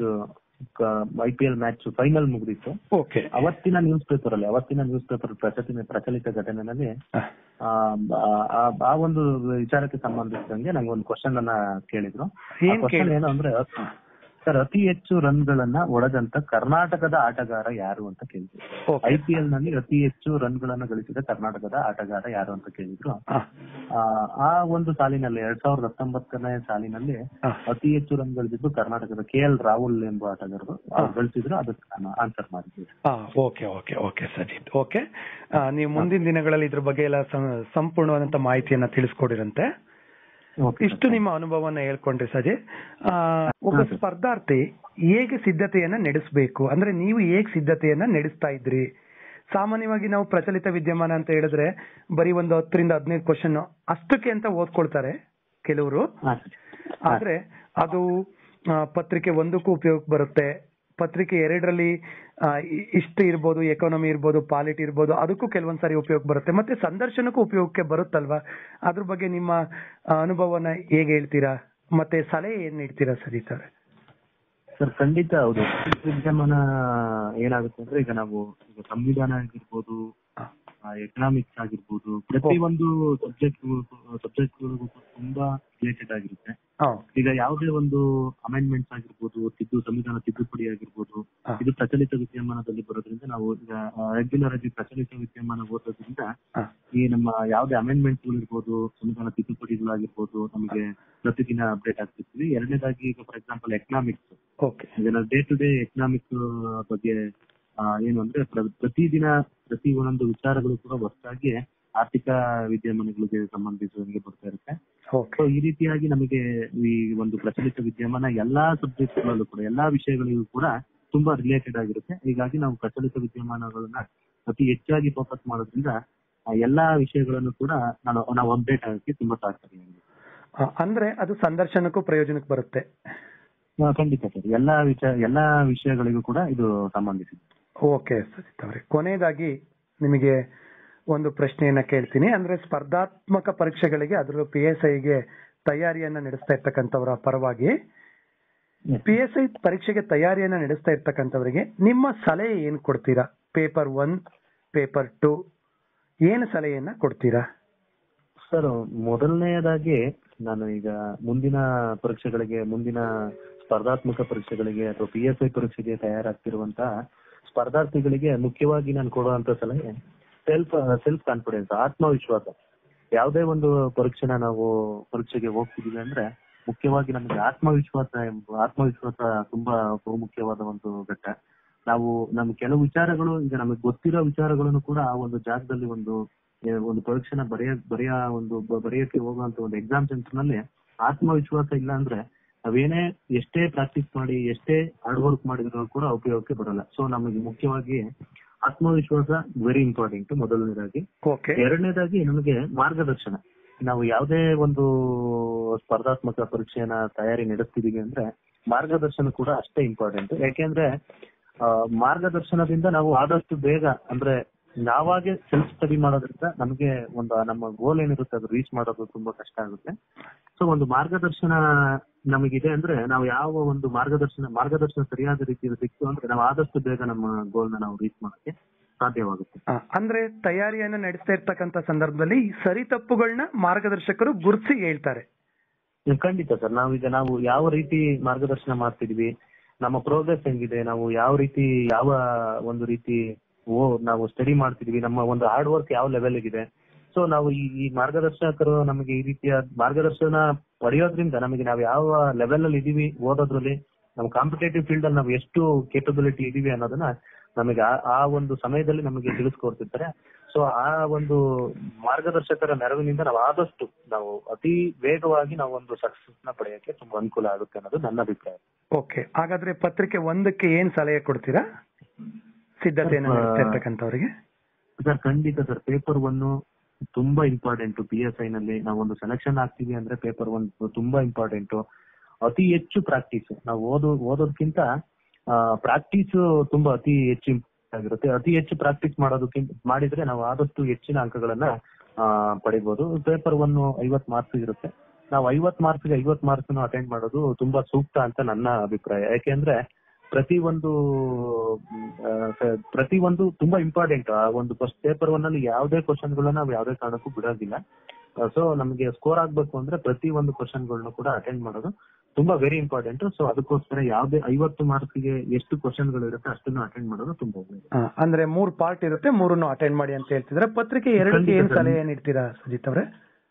I P L match final ಮುಗಿದಿತ್ತು ಓಕೆ ಅವತ್ತಿನ ನ್ಯೂಸ್ ಪೇಪರ್ ಅಲ್ಲಿ ಅವತ್ತಿನ ನ್ಯೂಸ್ ಪೇಪರ್ ಪ್ರಚಲಿತ ಪ್ರಚಲಿತ ಘಟನೆಯಲ್ಲಿ ಆ, ಆ, ಆ- ಆ ಒಂದು ವಿಚಾರಕ್ಕೆ ಸಂಬಂಧಿಸಿದಂಗೆ ನಂಗೆ ಒಂದು ಕ್ವಶನ್ ಅನ್ನ ಕೇಳಿದ್ರು ಏನ್ ಕ್ವಶನ್ ಕೇಳಿ ಏನು ಅಂದ್ರೆ ಸರ್ ಅತಿ ಹೆಚ್ಚು ರನ್ ಗಳನ್ನ ಹೊಡೆದಂತ ಕರ್ನಾಟಕದ ಆಟಗಾರ ಯಾರು ಅಂತ ಕೇಳಿದ್ರು ಓಕೆ ಐಪಿಎಲ್ ನಲ್ಲಿ ಅತಿ ಹೆಚ್ಚು ರನ್ ಗಳನ್ನ ಗಳಿಸಿದ ಕರ್ನಾಟಕದ ಆಟಗಾರ ಯಾರು ಅಂತ ಕೇಳಿದ್ರು ಆ, ಆ, ಆ ಒಂದು ಸಾಲಿನಲ್ಲಿ ಎರಡ್ ಸಾವಿರದ ಹತ್ತೊಂಬತ್ತನೇ ಸಾಲಿನಲ್ಲಿ ಆ, ಅತಿ ಹೆಚ್ಚು ರನ್ ಗಳಿಸಿದ್ದು ಕರ್ನಾಟಕದ ಕೆ ಎಲ್ ರಾಹುಲ್ ಎಂಬ ಆಟಗಾರರು ಅವ್ರು ಗಳಿಸಿದ್ರು ಅದಕ್ಕೆ ನಾನು ಆನ್ಸರ್ ಮಾಡಿದ್ದೆ ಆ, okay okay okay Sajith okay ಆ, ನೀವು ಮುಂದಿನ ದಿನಗಳಲ್ಲಿ ಇದ್ರ ಬಗ್ಗೆ ಎಲ್ಲ ಸಂ- ಸಂಪೂರ್ಣವಾದಂತ ಮಾಹಿತಿಯನ್ನ ತಿಳಿಸ್ಕೊಡಿರಂತೆ Okay, ಇಷ್ಟು sir. ನಿಮ್ಮ ಅನುಭವನ ಹೇಳ್ಕೊಂಡ್ರಿ ಸಜಿ ಆ, ಒಬ್ಬ ಹಾ, sir. ಸ್ಪರ್ಧಾರ್ಥಿ ಹೇಗೆ ಸಿದ್ಧತೆಯನ್ನ ನಡೆಸಬೇಕು ಅಂದ್ರೆ ನೀವು ಹೇಗ್ ಸಿದ್ಧತೆಯನ್ನ ನಡೆಸ್ತಾ ಇದ್ರಿ ಸಾಮಾನ್ಯವಾಗಿ ನಾವು ಪ್ರಚಲಿತ ವಿದ್ಯಮಾನ ಅಂತ ಹೇಳಿದ್ರೆ ಬರೀ ಒಂದು ಹತ್ತರಿಂದ ಹದಿನೈದು ಕ್ವಶನ್ ಅಷ್ಟಕ್ಕೆ ಅಂತ ಓದ್ಕೊಳ್ತಾರೆ ಕೆಲವರು ಹಾ, sir. ಆದ್ರೆ ಅದು ಆ, ಪತ್ರಿಕೆ ಒಂದಕ್ಕೂ ಉಪಯೋಗ ಬರುತ್ತೆ ಪತ್ರಿಕೆ ಎರಡರಲ್ಲಿ ಆ, ಇ- ಇಷ್ಟು ಇರ್ಬೋದು ಎಕಾನಮಿ ಇರ್ಬೋದು ಪಾಲಿಟಿ ಇರ್ಬೋದು ಅದಕ್ಕೂ ಕೆಲವೊಂದ್ಸರಿ ಉಪಯೋಗ ಬರುತ್ತೆ ಮತ್ತೆ ಸಂದರ್ಶನಕ್ಕೂ ಉಪಯೋಗಕ್ಕೆ ಬರುತ್ತಲ್ವಾ ಅದ್ರ ಬಗ್ಗೆ ನಿಮ್ಮ ಆ, ಅನುಭವನ ಹೇಗೆ ಹೇಳ್ತೀರಾ ಮತ್ತೆ ಸಲಹೆ ಏನ್ ನೀಡ್ತೀರಾ ಸರಿತಾ ಸರ್ ಖಂಡಿತ ಹೌದು ವಿದ್ಯಮಾನ ಏನಾಗುತ್ತೆ ಅಂದ್ರೆ ಈಗ ನಾವು ಈಗ ಸಂವಿಧಾನ ಆಗಿರ್ಬೋದು ಎಕನಾಮಿಕ್ಸ್ ಆಗಿರ್ಬೋದು ಪ್ರತಿಯೊಂದು ಸಬ್ಜೆಕ್ಟ್ ಸಬ್ಜೆಕ್ಟ್ ತುಂಬಾ ರಿಲೇಟೆಡ್ ಆಗಿರುತ್ತೆ ಈಗ ಯಾವುದೇ ಒಂದು ಅಮೆಂಡ್ಮೆಂಟ್ಸ್ ಆಗಿರ್ಬೋದು ತಿದ್ದು ಸಂವಿಧಾನ ತಿದ್ದುಪಡಿ ಆಗಿರ್ಬೋದು ಹಾ. ಇದು ಪ್ರಚಲಿತ ವಿದ್ಯಮಾನದಲ್ಲಿ ಬರೋದ್ರಿಂದ ನಾವು ಈಗ ರೆಗ್ಯುಲರ್ ಆಗಿ ಪ್ರಚಲಿತ ವಿದ್ಯಮಾನ ಓದೋದ್ರಿಂದ ಈ ನಮ್ಮ ಯಾವುದೇ ಅಮೆಂಡ್ಮೆಂಟ್ಸ್ ಇರ್ಬೋದು ಸಂವಿಧಾನ ತಿದ್ದುಪಡಿಗಳಾಗಿರ್ಬೋದು ನಮಗೆ ಪ್ರತಿದಿನ ಅಪ್ಡೇಟ್ ಆಗ್ತಿರ್ತೀವಿ ಎರಡನೇದಾಗಿ ಈಗ ಫಾರ್ ಎಕ್ಸಾಂಪಲ್ ಎಕನಾಮಿಕ್ಸ್ ಓಕೆ ಈಗ ನಾವು ಡೇ ಟು ಡೇ ಎಕನಾಮಿಕ್ಸ್ ಬಗ್ಗೆ ಆ, ಏನು ಅಂದ್ರೆ ಪ್ರ- ಪ್ರತಿದಿನ ಪ್ರತಿ ಒಂದೊಂದು ವಿಚಾರಗಳು ಕೂಡ ಹೊಸದಾಗಿ ಆರ್ಥಿಕ ವಿದ್ಯಮಾನಗಳಿಗೆ ಸಂಬಂಧಿಸಿದಂಗೆ ಬರ್ತಾ ಇರುತ್ತೆ ಓಕೆ ಸೊ ಈ ರೀತಿಯಾಗಿ ನಮಗೆ ಈ ಒಂದು ಪ್ರಚಲಿತ ವಿದ್ಯಮಾನ ಎಲ್ಲಾ ಸಬ್ಜೆಕ್ಟ್ ಗಳಲ್ಲೂ ಕೂಡ ಎಲ್ಲಾ ವಿಷಯಗಳಿಗೂ ಕೂಡ ತುಂಬಾ ರಿಲೇಟೆಡ್ ಆಗಿರುತ್ತೆ ಹೀಗಾಗಿ ನಾವು ಪ್ರಚಲಿತ ವಿದ್ಯಮಾನಗಳನ್ನ ಅತಿ ಹೆಚ್ಚಾಗಿ ಫೋಕಸ್ ಮಾಡೋದ್ರಿಂದ ಆ ಎಲ್ಲಾ ವಿಷಯಗಳನ್ನು ಕೂಡ ನಾನು ನಾವು ಅಪ್ಡೇಟ್ ಆಗಕ್ಕೆ ತುಂಬಾ ಸಹಕಾರಿಯಾಗಿದೆ ಅಂದ್ರೆ ಅದು ಸಂದರ್ಶನಕ್ಕೂ ಪ್ರಯೋಜನಕ್ಕೆ ಬರುತ್ತೆ ಆ, ಖಂಡಿತ ಸರ್ ಎಲ್ಲಾ ವಿಷಯ ಎಲ್ಲಾ ವಿಷಯಗಳಿಗೂ ಕೂಡ ಇದು ಸಂಬಂಧಿಸಿದೆ ಓಕೆ ಸಜಿತ್ ಅವರೇ ಕೊನೆಯದಾಗಿ ನಿಮಗೆ ಒಂದು ಪ್ರಶ್ನೆಯನ್ನ ಕೇಳ್ತೀನಿ ಅಂದ್ರೆ ಸ್ಪರ್ಧಾತ್ಮಕ ಪರೀಕ್ಷೆಗಳಿಗೆ ಅದರಲ್ಲೂ ಪಿ ಎಸ್ ಐಗೆ ತಯಾರಿಯನ್ನ ನಡೆಸ್ತಾ ಇರ್ತಕ್ಕಂಥವರ ಪರವಾಗಿ ಪಿ ಎಸ್ ಐ ಪರೀಕ್ಷೆಗೆ ತಯಾರಿಯನ್ನ ನಡೆಸ್ತಾ ಇರ್ತಕ್ಕಂಥವರಿಗೆ ನಿಮ್ಮ ಸಲಹೆ ಏನ್ ಕೊಡ್ತೀರಾ ಪೇಪರ್ ಒನ್ ಪೇಪರ್ ಟು ಏನು ಸಲಹೆಯನ್ನ ಕೊಡ್ತೀರಾ ಸರ್ ಮೊದಲನೆಯದಾಗಿ ನಾನು ಈಗ ಮುಂದಿನ ಪರೀಕ್ಷೆಗಳಿಗೆ ಮುಂದಿನ ಸ್ಪರ್ಧಾತ್ಮಕ ಪರೀಕ್ಷೆಗಳಿಗೆ ಅಥವಾ ಪಿ ಎಸ್ ಐ ಪರೀಕ್ಷೆಗೆ ತಯಾರಾಗ್ತಿರುವಂತ ಸ್ಪರ್ಧಾರ್ಥಿಗಳಿಗೆ ಮುಖ್ಯವಾಗಿ ನಾನು ಕೊಡುವಂತ ಸಲಹೆ ಸೆಲ್ಫ್ ಸೆಲ್ಫ್ ಕಾನ್ಫಿಡೆನ್ಸ್ ಆತ್ಮವಿಶ್ವಾಸ ಯಾವುದೇ ಒಂದು ಪರೀಕ್ಷೆನ ನಾವು ಪರೀಕ್ಷೆಗೆ ಹೋಗ್ತಿದೀವಿ ಅಂದ್ರೆ ಮುಖ್ಯವಾಗಿ ನಮಗೆ ಆತ್ಮವಿಶ್ವಾಸ ಎಂಬ ಆತ್ಮವಿಶ್ವಾಸ ತುಂಬಾ ಬಹುಮುಖ್ಯವಾದ ಒಂದು ಘಟ್ಟ ನಾವು ನಮ್ ಕೆಲವು ವಿಚಾರಗಳು ಈಗ ನಮಗೆ ಗೊತ್ತಿರೋ ವಿಚಾರಗಳನ್ನು ಕೂಡ ಆ ಒಂದು ಜಾಗದಲ್ಲಿ ಒಂದು ಏ, ಒಂದು ಪರೀಕ್ಷೆನ ಬರೆಯ ಬರೆಯ ಒಂದು ಬ- ಬರೆಯಕ್ಕೆ ಹೋಗುವಂತ ಒಂದು ಎಕ್ಸಾಮ್ ಸೆಂಟರ್ ನಲ್ಲಿ ಆತ್ಮವಿಶ್ವಾಸ ಇಲ್ಲ ಅಂದ್ರೆ ನಾವೇನೇ ಎಷ್ಟೇ ಪ್ರಾಕ್ಟೀಸ್ ಮಾಡಿ ಎಷ್ಟೇ ಹಾರ್ಡ್ ವರ್ಕ್ ಮಾಡಿದ್ರು ಕೂಡ ಉಪಯೋಗಕ್ಕೆ ಬರಲ್ಲ ಸೊ ನಮಗೆ ಮುಖ್ಯವಾಗಿ ಆತ್ಮವಿಶ್ವಾಸ ವೆರಿ ಇಂಪಾರ್ಟೆಂಟ್ ಮೊದಲನೇದಾಗಿ ಓಕೆ ಎರಡನೇದಾಗಿ ನಮಗೆ ಮಾರ್ಗದರ್ಶನ ನಾವು ಯಾವುದೇ ಒಂದು ಸ್ಪರ್ಧಾತ್ಮಕ ಪರೀಕ್ಷೆಯನ್ನ ತಯಾರಿ ನಡೆಸ್ತಿದೀವಿ ಅಂದ್ರೆ ಮಾರ್ಗದರ್ಶನ ಕೂಡ ಅಷ್ಟೇ ಇಂಪಾರ್ಟೆಂಟ್ ಯಾಕೆಂದ್ರೆ ಆ, ಮಾರ್ಗದರ್ಶನದಿಂದ ನಾವು ಆದಷ್ಟು ಬೇಗ ಅಂದ್ರೆ ನಾವಾಗೆ ಸೆಲ್ಫ್ ಸ್ಟಡಿ ಮಾಡೋದ್ರಿಂದ ನಮಗೆ ಒಂದು ನಮ್ಮ ಗೋಲ್ ಏನಿರುತ್ತೆ ಅದು ರೀಚ್ ಮಾಡೋದು ತುಂಬಾ ಕಷ್ಟ ಆಗುತ್ತೆ ಸೊ ಒಂದು ಮಾರ್ಗದರ್ಶನ ನಮಗಿದೆ ಅಂದ್ರೆ ನಾವು ಯಾವ ಒಂದು ಮಾರ್ಗದರ್ಶನ ಮಾರ್ಗದರ್ಶನ ಸರಿಯಾದ ರೀತಿಯಲ್ಲಿ ಸಿಕ್ತು ಅಂದ್ರೆ ನಾವು ಆದಷ್ಟು ಬೇಗ ನಮ್ಮ ಗೋಲ್ ನ ನಾವು ರೀಚ್ ಮಾಡೋಕೆ ಸಾಧ್ಯವಾಗುತ್ತೆ ಆ, ಅಂದ್ರೆ ತಯಾರಿಯನ್ನ ನಡೆಸ್ತಾ ಇರ್ತಕ್ಕಂತ ಸಂದರ್ಭದಲ್ಲಿ ಸರಿ ತಪ್ಪುಗಳನ್ನ ಮಾರ್ಗದರ್ಶಕರು ಗುರುತಿಸಿ ಹೇಳ್ತಾರೆ ಹ್ಮ್, ಖಂಡಿತ ಸರ್ ನಾವೀಗ ನಾವು ಯಾವ ರೀತಿ ಮಾರ್ಗದರ್ಶನ ಮಾಡ್ತಿದ್ವಿ ನಮ್ಮ ಪ್ರೋಗ್ರೆಸ್ ಹೆಂಗಿದೆ ನಾವು ಯಾವ ರೀತಿ ಯಾವ ಒಂದು ರೀತಿ ಓ ನಾವು ಸ್ಟಡಿ ಮಾಡ್ತಿದ್ವಿ ನಮ್ಮ ಒಂದು ಹಾರ್ಡ್ ವರ್ಕ್ ಯಾವ ಲೆವೆಲ್ ಇದೆ ಸೊ ನಾವು ಈ ಈ ಮಾರ್ಗದರ್ಶಕರು ನಮಗೆ ಈ ರೀತಿಯ ಮಾರ್ಗದರ್ಶನ ಪಡೆಯೋದ್ರಿಂದ ನಮಗೆ ನಾವು ಯಾವ ಲೆವೆಲ್ ಅಲ್ಲಿ ಇದೀವಿ ಓದೋದ್ರಲ್ಲಿ ನಮ್ಮ ಕಾಂಪಿಟೇಟಿವ್ ಫೀಲ್ಡ್ ಅಲ್ಲಿ ನಾವು ಎಷ್ಟು ಕೇಪಬಿಲಿಟಿ ಇದೀವಿ ಅನ್ನೋದನ್ನ ನಮಗೆ ಆ- ಆ ಒಂದು ಸಮಯದಲ್ಲಿ ನಮಗೆ ತಿಳಿಸ್ಕೊಡ್ತಿರ್ತಾರೆ ಸೊ ಆ ಒಂದು ಮಾರ್ಗದರ್ಶಕರ ನೆರವಿನಿಂದ ನಾವು ಆದಷ್ಟು ನಾವು ಅತಿ ವೇಗವಾಗಿ ನಾವು ಒಂದು ಸಕ್ಸಸ್ ನ ಪಡೆಯಕ್ಕೆ ತುಂಬಾ ಅನುಕೂಲ ಆಗುತ್ತೆ ಅನ್ನೋದು ನನ್ನ ಅಭಿಪ್ರಾಯ ಓಕೆ ಹಾಗಾದ್ರೆ ಪತ್ರಿಕೆ ಒಂದಕ್ಕೆ ಏನ್ ಸಲಹೆ ಕೊಡ್ತೀರಾ ಸಿದ್ಧತೆಯನ್ನ ಸ್ವಲ್ಪ- ನಡೆಸ್ತಾ ಇರ್ತಕ್ಕಂಥವ್ರಿಗೆ ಸರ್ ಖಂಡಿತ ಸರ್ ಪೇಪರ್ ಒನ್ ತುಂಬಾ ಇಂಪಾರ್ಟೆಂಟ್ ಪಿ ಎಸ್ ಐ ನಲ್ಲಿ ನಾವು ಒಂದು ಸೆಲೆಕ್ಷನ್ ಆಗ್ತೀವಿ ಅಂದ್ರೆ ಪೇಪರ್ ಒನ್ ತುಂಬಾ ಇಂಪಾರ್ಟೆಂಟ್ ಅತಿ ಹೆಚ್ಚು ಪ್ರಾಕ್ಟೀಸ್ ನಾವು ಓದೋ ಓದೋದಕ್ಕಿಂತ ಪ್ರಾಕ್ಟೀಸ್ ತುಂಬಾ ಅತಿ ಹೆಚ್ಚು important ಆಗಿರುತ್ತೆ ಅತಿ ಹೆಚ್ಚು ಪ್ರಾಕ್ಟೀಸ್ ಮಾಡೋದಕ್ಕಿಂತ ಮಾಡಿದ್ರೆ ನಾವು ಆದಷ್ಟು ಹೆಚ್ಚಿನ ಅಂಕಗಳನ್ನ ಆ, ಪಡಿಬಹುದು ಪೇಪರ್ ಒನ್ ಐವತ್ ಮಾರ್ಕ್ಸ್ ಇರುತ್ತೆ ನಾವು ಐವತ್ ಮಾರ್ಕ್ಸ್ ಐವತ್ ಮಾರ್ಕ್ಸ್ ಅಟೆಂಡ್ ಮಾಡೋದು ತುಂಬಾ ಸೂಕ್ತ ಅಂತ ನನ್ನ ಅಭಿಪ್ರಾಯ ಯಾಕೆಂದ್ರೆ ಪ್ರತಿ ಒಂದು ಮ್, ಆ, ಸ- ಪ್ರತಿ ಒಂದು ತುಂಬಾ ಇಂಪಾರ್ಟೆಂಟ್ ಆ ಒಂದು ಫಸ್ಟ್ ಪೇಪರ್ ಒನ್ ಅಲ್ಲಿ ಯಾವುದೇ ಕ್ವಶನ್ ಗಳನ್ನ ನಾವು ಯಾವುದೇ ಕಾರಣಕ್ಕೂ ಬಿಡೋದಿಲ್ಲ ಸೊ ನಮಗೆ ಸ್ಕೋರ್ ಆಗ್ಬೇಕು ಅಂದ್ರೆ ಪ್ರತಿ ಒಂದು ಕ್ವಶನ್ ಗಳನ್ನ ಕೂಡ ಅಟೆಂಡ್ ಮಾಡೋದು ತುಂಬಾ ವೆರಿ ಇಂಪಾರ್ಟೆಂಟ್ ಸೊ ಅದಕ್ಕೋಸ್ಕರ ಯಾವುದೇ ಐವತ್ತು ಮಾರ್ಕ್ಸ್ ಗೆ ಎಷ್ಟು ಕ್ವಶನ್ ಗಳು ಇರುತ್ತೆ ಅಷ್ಟನ್ನು ಅಟೆಂಡ್ ಮಾಡೋದು ತುಂಬಾ ಒಳ್ಳೆಯದು ಆ, ಅಂದ್ರೆ ಮೂರ್ ಪಾರ್ಟ್ ಇರುತ್ತೆ ಮೂರನ್ನು ಅಟೆಂಡ್ ಮಾಡಿ ಅಂತ ಹೇಳ್ತಿದ್ರೆ ಪತ್ರಿಕೆ ಎರಡಕ್ಕೆ ಏನ್ ಖಂಡಿತ. ಸಲಹೆ ನೀಡ್ತೀರಾ ಸುಜಿತ್ ಅವರೇ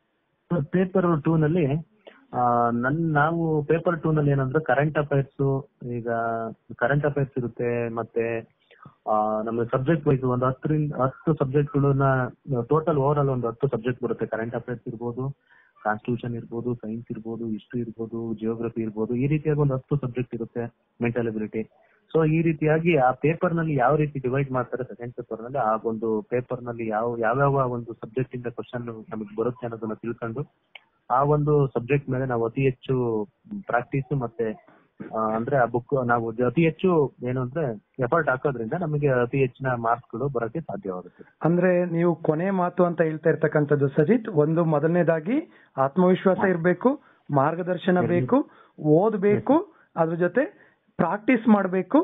ಪೇಪರ್ ಟೂ ನಲ್ಲಿ ಆ, ನನ್ ನಾವು ಪೇಪರ್ ಟೂ ನಲ್ಲಿ ಏನಂದ್ರೆ ಕರೆಂಟ್ ಅಫೈರ್ಸ್ ಈಗ ಕರೆಂಟ್ ಅಫೈರ್ಸ್ ಇರುತ್ತೆ ಮತ್ತೆ ಆ, ನಮ್ಮ ಸಬ್ಜೆಕ್ಟ್ ವೈಸ್ ಒಂದು ಹತ್ತರಿಂದ ಹತ್ತು ಸಬ್ಜೆಕ್ಟ್ ಗಳನ್ನ ಟೋಟಲ್ ಓವರ್ ಆಲ್ ಒಂದು ಹತ್ತು ಸಬ್ಜೆಕ್ಟ್ ಬರುತ್ತೆ ಕರೆಂಟ್ ಅಫೈರ್ಸ್ ಇರ್ಬೋದು ಕಾನ್ಸ್ಟಿಟ್ಯೂಷನ್ ಇರ್ಬೋದು ಸೈನ್ಸ್ ಇರ್ಬೋದು ಹಿಸ್ಟ್ರಿ ಇರ್ಬೋದು ಜಿಯೋಗ್ರಫಿ ಇರ್ಬೋದು ಈ ರೀತಿಯಾಗಿ ಒಂದು ಹತ್ತು ಸಬ್ಜೆಕ್ಟ್ ಇರುತ್ತೆ ಮೆಂಟಲ್ ಎಬಿಲಿಟಿ ಸೊ ಈ ರೀತಿಯಾಗಿ ಆ ಪೇಪರ್ ನಲ್ಲಿ ಯಾವ ರೀತಿ ಡಿವೈಡ್ ಮಾಡ್ತಾರೆ ಸೆಕೆಂಡ್ ಪೇಪರ್ ನಲ್ಲಿ ಆ ಒಂದು ಪೇಪರ್ ನಲ್ಲಿ ಯಾವ ಯಾವ್ಯಾವ ಒಂದು ಸಬ್ಜೆಕ್ಟ್ ಇಂದ ಕ್ವಶನ್ ನಮಗೆ ಬರುತ್ತೆ ಅನ್ನೋದನ್ನ ತಿಳ್ಕೊಂಡು ಆ ಒಂದು ಸಬ್ಜೆಕ್ಟ್ ಮೇಲೆ ನಾವು ಅತಿ ಹೆಚ್ಚು ಪ್ರಾಕ್ಟೀಸ್ ಮತ್ತೆ ಆ, ಅಂದ್ರೆ ಆ ಬುಕ್ ನಾವು ಜ- ಅತಿ ಹೆಚ್ಚು ಏನು ಅಂದ್ರೆ ಎಫರ್ಟ್ ಹಾಕೋದ್ರಿಂದ ನಮಗೆ ಅತಿ ಹೆಚ್ಚಿನ ಮಾರ್ಕ್ಸ್ ಗಳು ಬರೋಕೆ ಸಾಧ್ಯವಾಗುತ್ತೆ ಅಂದ್ರೆ ನೀವು ಕೊನೆ ಮಾತು ಅಂತ ಹೇಳ್ತಾ ಇರ್ತಕ್ಕಂಥದ್ದು ಸಜಿತ್ ಒಂದು ಮೊದಲನೇದಾಗಿ ಆತ್ಮವಿಶ್ವಾಸ ಇರಬೇಕು ಮಾರ್ಗದರ್ಶನ ಬೇಕು ಓದ್ಬೇಕು ಅದ್ರ ಜೊತೆ ಪ್ರಾಕ್ಟೀಸ್ ಮಾಡಬೇಕು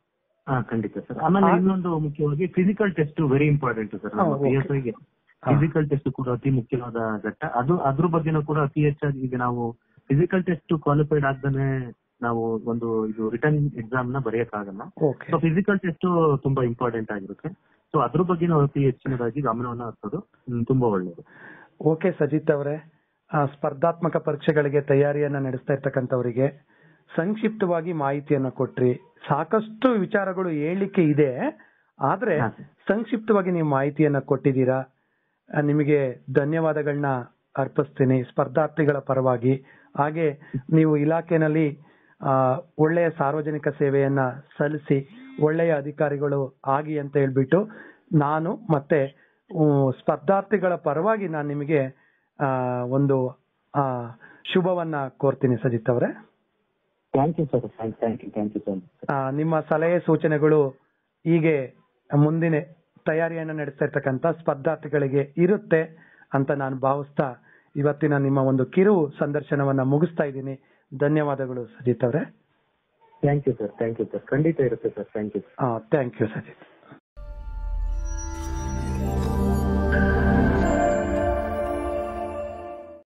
ಹಾ ಖಂಡಿತ ಸರ್ ಆಮೇಲೆ ಆ- ಇನ್ನೊಂದು ಮುಖ್ಯವಾಗಿ physical test very important sir ನಮ್ಮ ಹಾ, ಪಿ okay. ಎಸ್ ಐಗೆ ಹಾ. ಫಿಸಿಕಲ್ ಟೆಸ್ಟ್ ಕೂಡ ಅತಿ ಮುಖ್ಯವಾದ ಘಟ್ಟ ಅದು ಅದ್ರ ಬಗ್ಗೆನೂ ಕೂಡ ಅತಿ ಹೆಚ್ಚಾಗಿ ಈಗ ನಾವು ಫಿಸಿಕಲ್ ಟೆಸ್ಟ್ ಕ್ವಾಲಿಫೈಡ್ ಆಗ್ದಾನೆ ನಾವು ಒಂದು ಇದು ರಿಟರ್ನ್ ಎಕ್ಸಾಮ್ ನ ಬರೆಯಕ್ಕಾಗಲ್ಲ ಓಕೆ ಸೊ ಫಿಸಿಕಲ್ ಟೆಸ್ಟ್ ತುಂಬಾ ಇಂಪಾರ್ಟೆಂಟ್ ಆಗಿರುತ್ತೆ ಸೊ ಅದ್ರ ಬಗ್ಗೆನೂ ಅತಿ ಹೆಚ್ಚಿನದಾಗಿ ಗಮನವನ್ನ ಹರಿಸೋದು ಹ್ಮ್, ತುಂಬಾ ಒಳ್ಳೆಯದು ಓಕೆ ಸಜಿತ್ ಅವರೇ ಆ, ಸ್ಪರ್ಧಾತ್ಮಕ ಪರೀಕ್ಷೆಗಳಿಗೆ ತಯಾರಿಯನ್ನ ನಡೆಸ್ತಾ ಇರ್ತಕ್ಕಂಥವರಿಗೆ ಸಂಕ್ಷಿಪ್ತವಾಗಿ ಮಾಹಿತಿಯನ್ನ ಕೊಟ್ರಿ ಸಾಕಷ್ಟು ವಿಚಾರಗಳು ಹೇಳಲಿಕ್ಕೆ ಇದೆ ಆದ್ರೆ ಹಾ, ಸರ್. ಸಂಕ್ಷಿಪ್ತವಾಗಿ ನೀವು ಮಾಹಿತಿಯನ್ನ ಕೊಟ್ಟಿದ್ದೀರಾ ಆ, ನಿಮಗೆ ಧನ್ಯವಾದಗಳನ್ನ ಅರ್ಪಿಸ್ತೀನಿ ಸ್ಪರ್ಧಾರ್ಥಿಗಳ ಪರವಾಗಿ ಹಾಗೆ ನೀವು ಇಲಾಖೆನಲ್ಲಿ ಆ, ಒಳ್ಳೆಯ ಸಾರ್ವಜನಿಕ ಸೇವೆಯನ್ನ ಸಲ್ಲಿಸಿ ಒಳ್ಳೆಯ ಅಧಿಕಾರಿಗಳು ಆಗಿ ಅಂತ ಹೇಳ್ಬಿಟ್ಟು ನಾನು ಮತ್ತೆ ಉಮ್, ಸ್ಪರ್ಧಾರ್ಥಿಗಳ ಪರವಾಗಿ ನಾನು ನಿಮಗೆ ಆ, ಒಂದು ಆ, ಶುಭವನ್ನ ಕೋರ್ತೀನಿ ಸಜಿತ್ ಅವರೇ thank you sir thank you thank you sir ಆ, ನಿಮ್ಮ ಸಲಹೆ ಸೂಚನೆಗಳು ಹೀಗೆ ಮುಂದಿನ ತಯಾರಿಯನ್ನು ನಡೆಸ್ತಾ ಇರ್ತಕ್ಕಂಥ ಸ್ಪರ್ಧಾರ್ಥಿಗಳಿಗೆ ಇರುತ್ತೆ ಅಂತ ನಾನು ಭಾವಿಸ್ತಾ ಇವತ್ತಿನ ನಿಮ್ಮ ಒಂದು ಕಿರು ಸಂದರ್ಶನವನ್ನ ಮುಗಿಸ್ತಾ ಇದ್ದೀನಿ ಧನ್ಯವಾದಗಳು ಸಜಿತ್ ಅವರೇ thank you sir thank you sir ಖಂಡಿತ ಇರುತ್ತೆ sir thank you thank you Sajith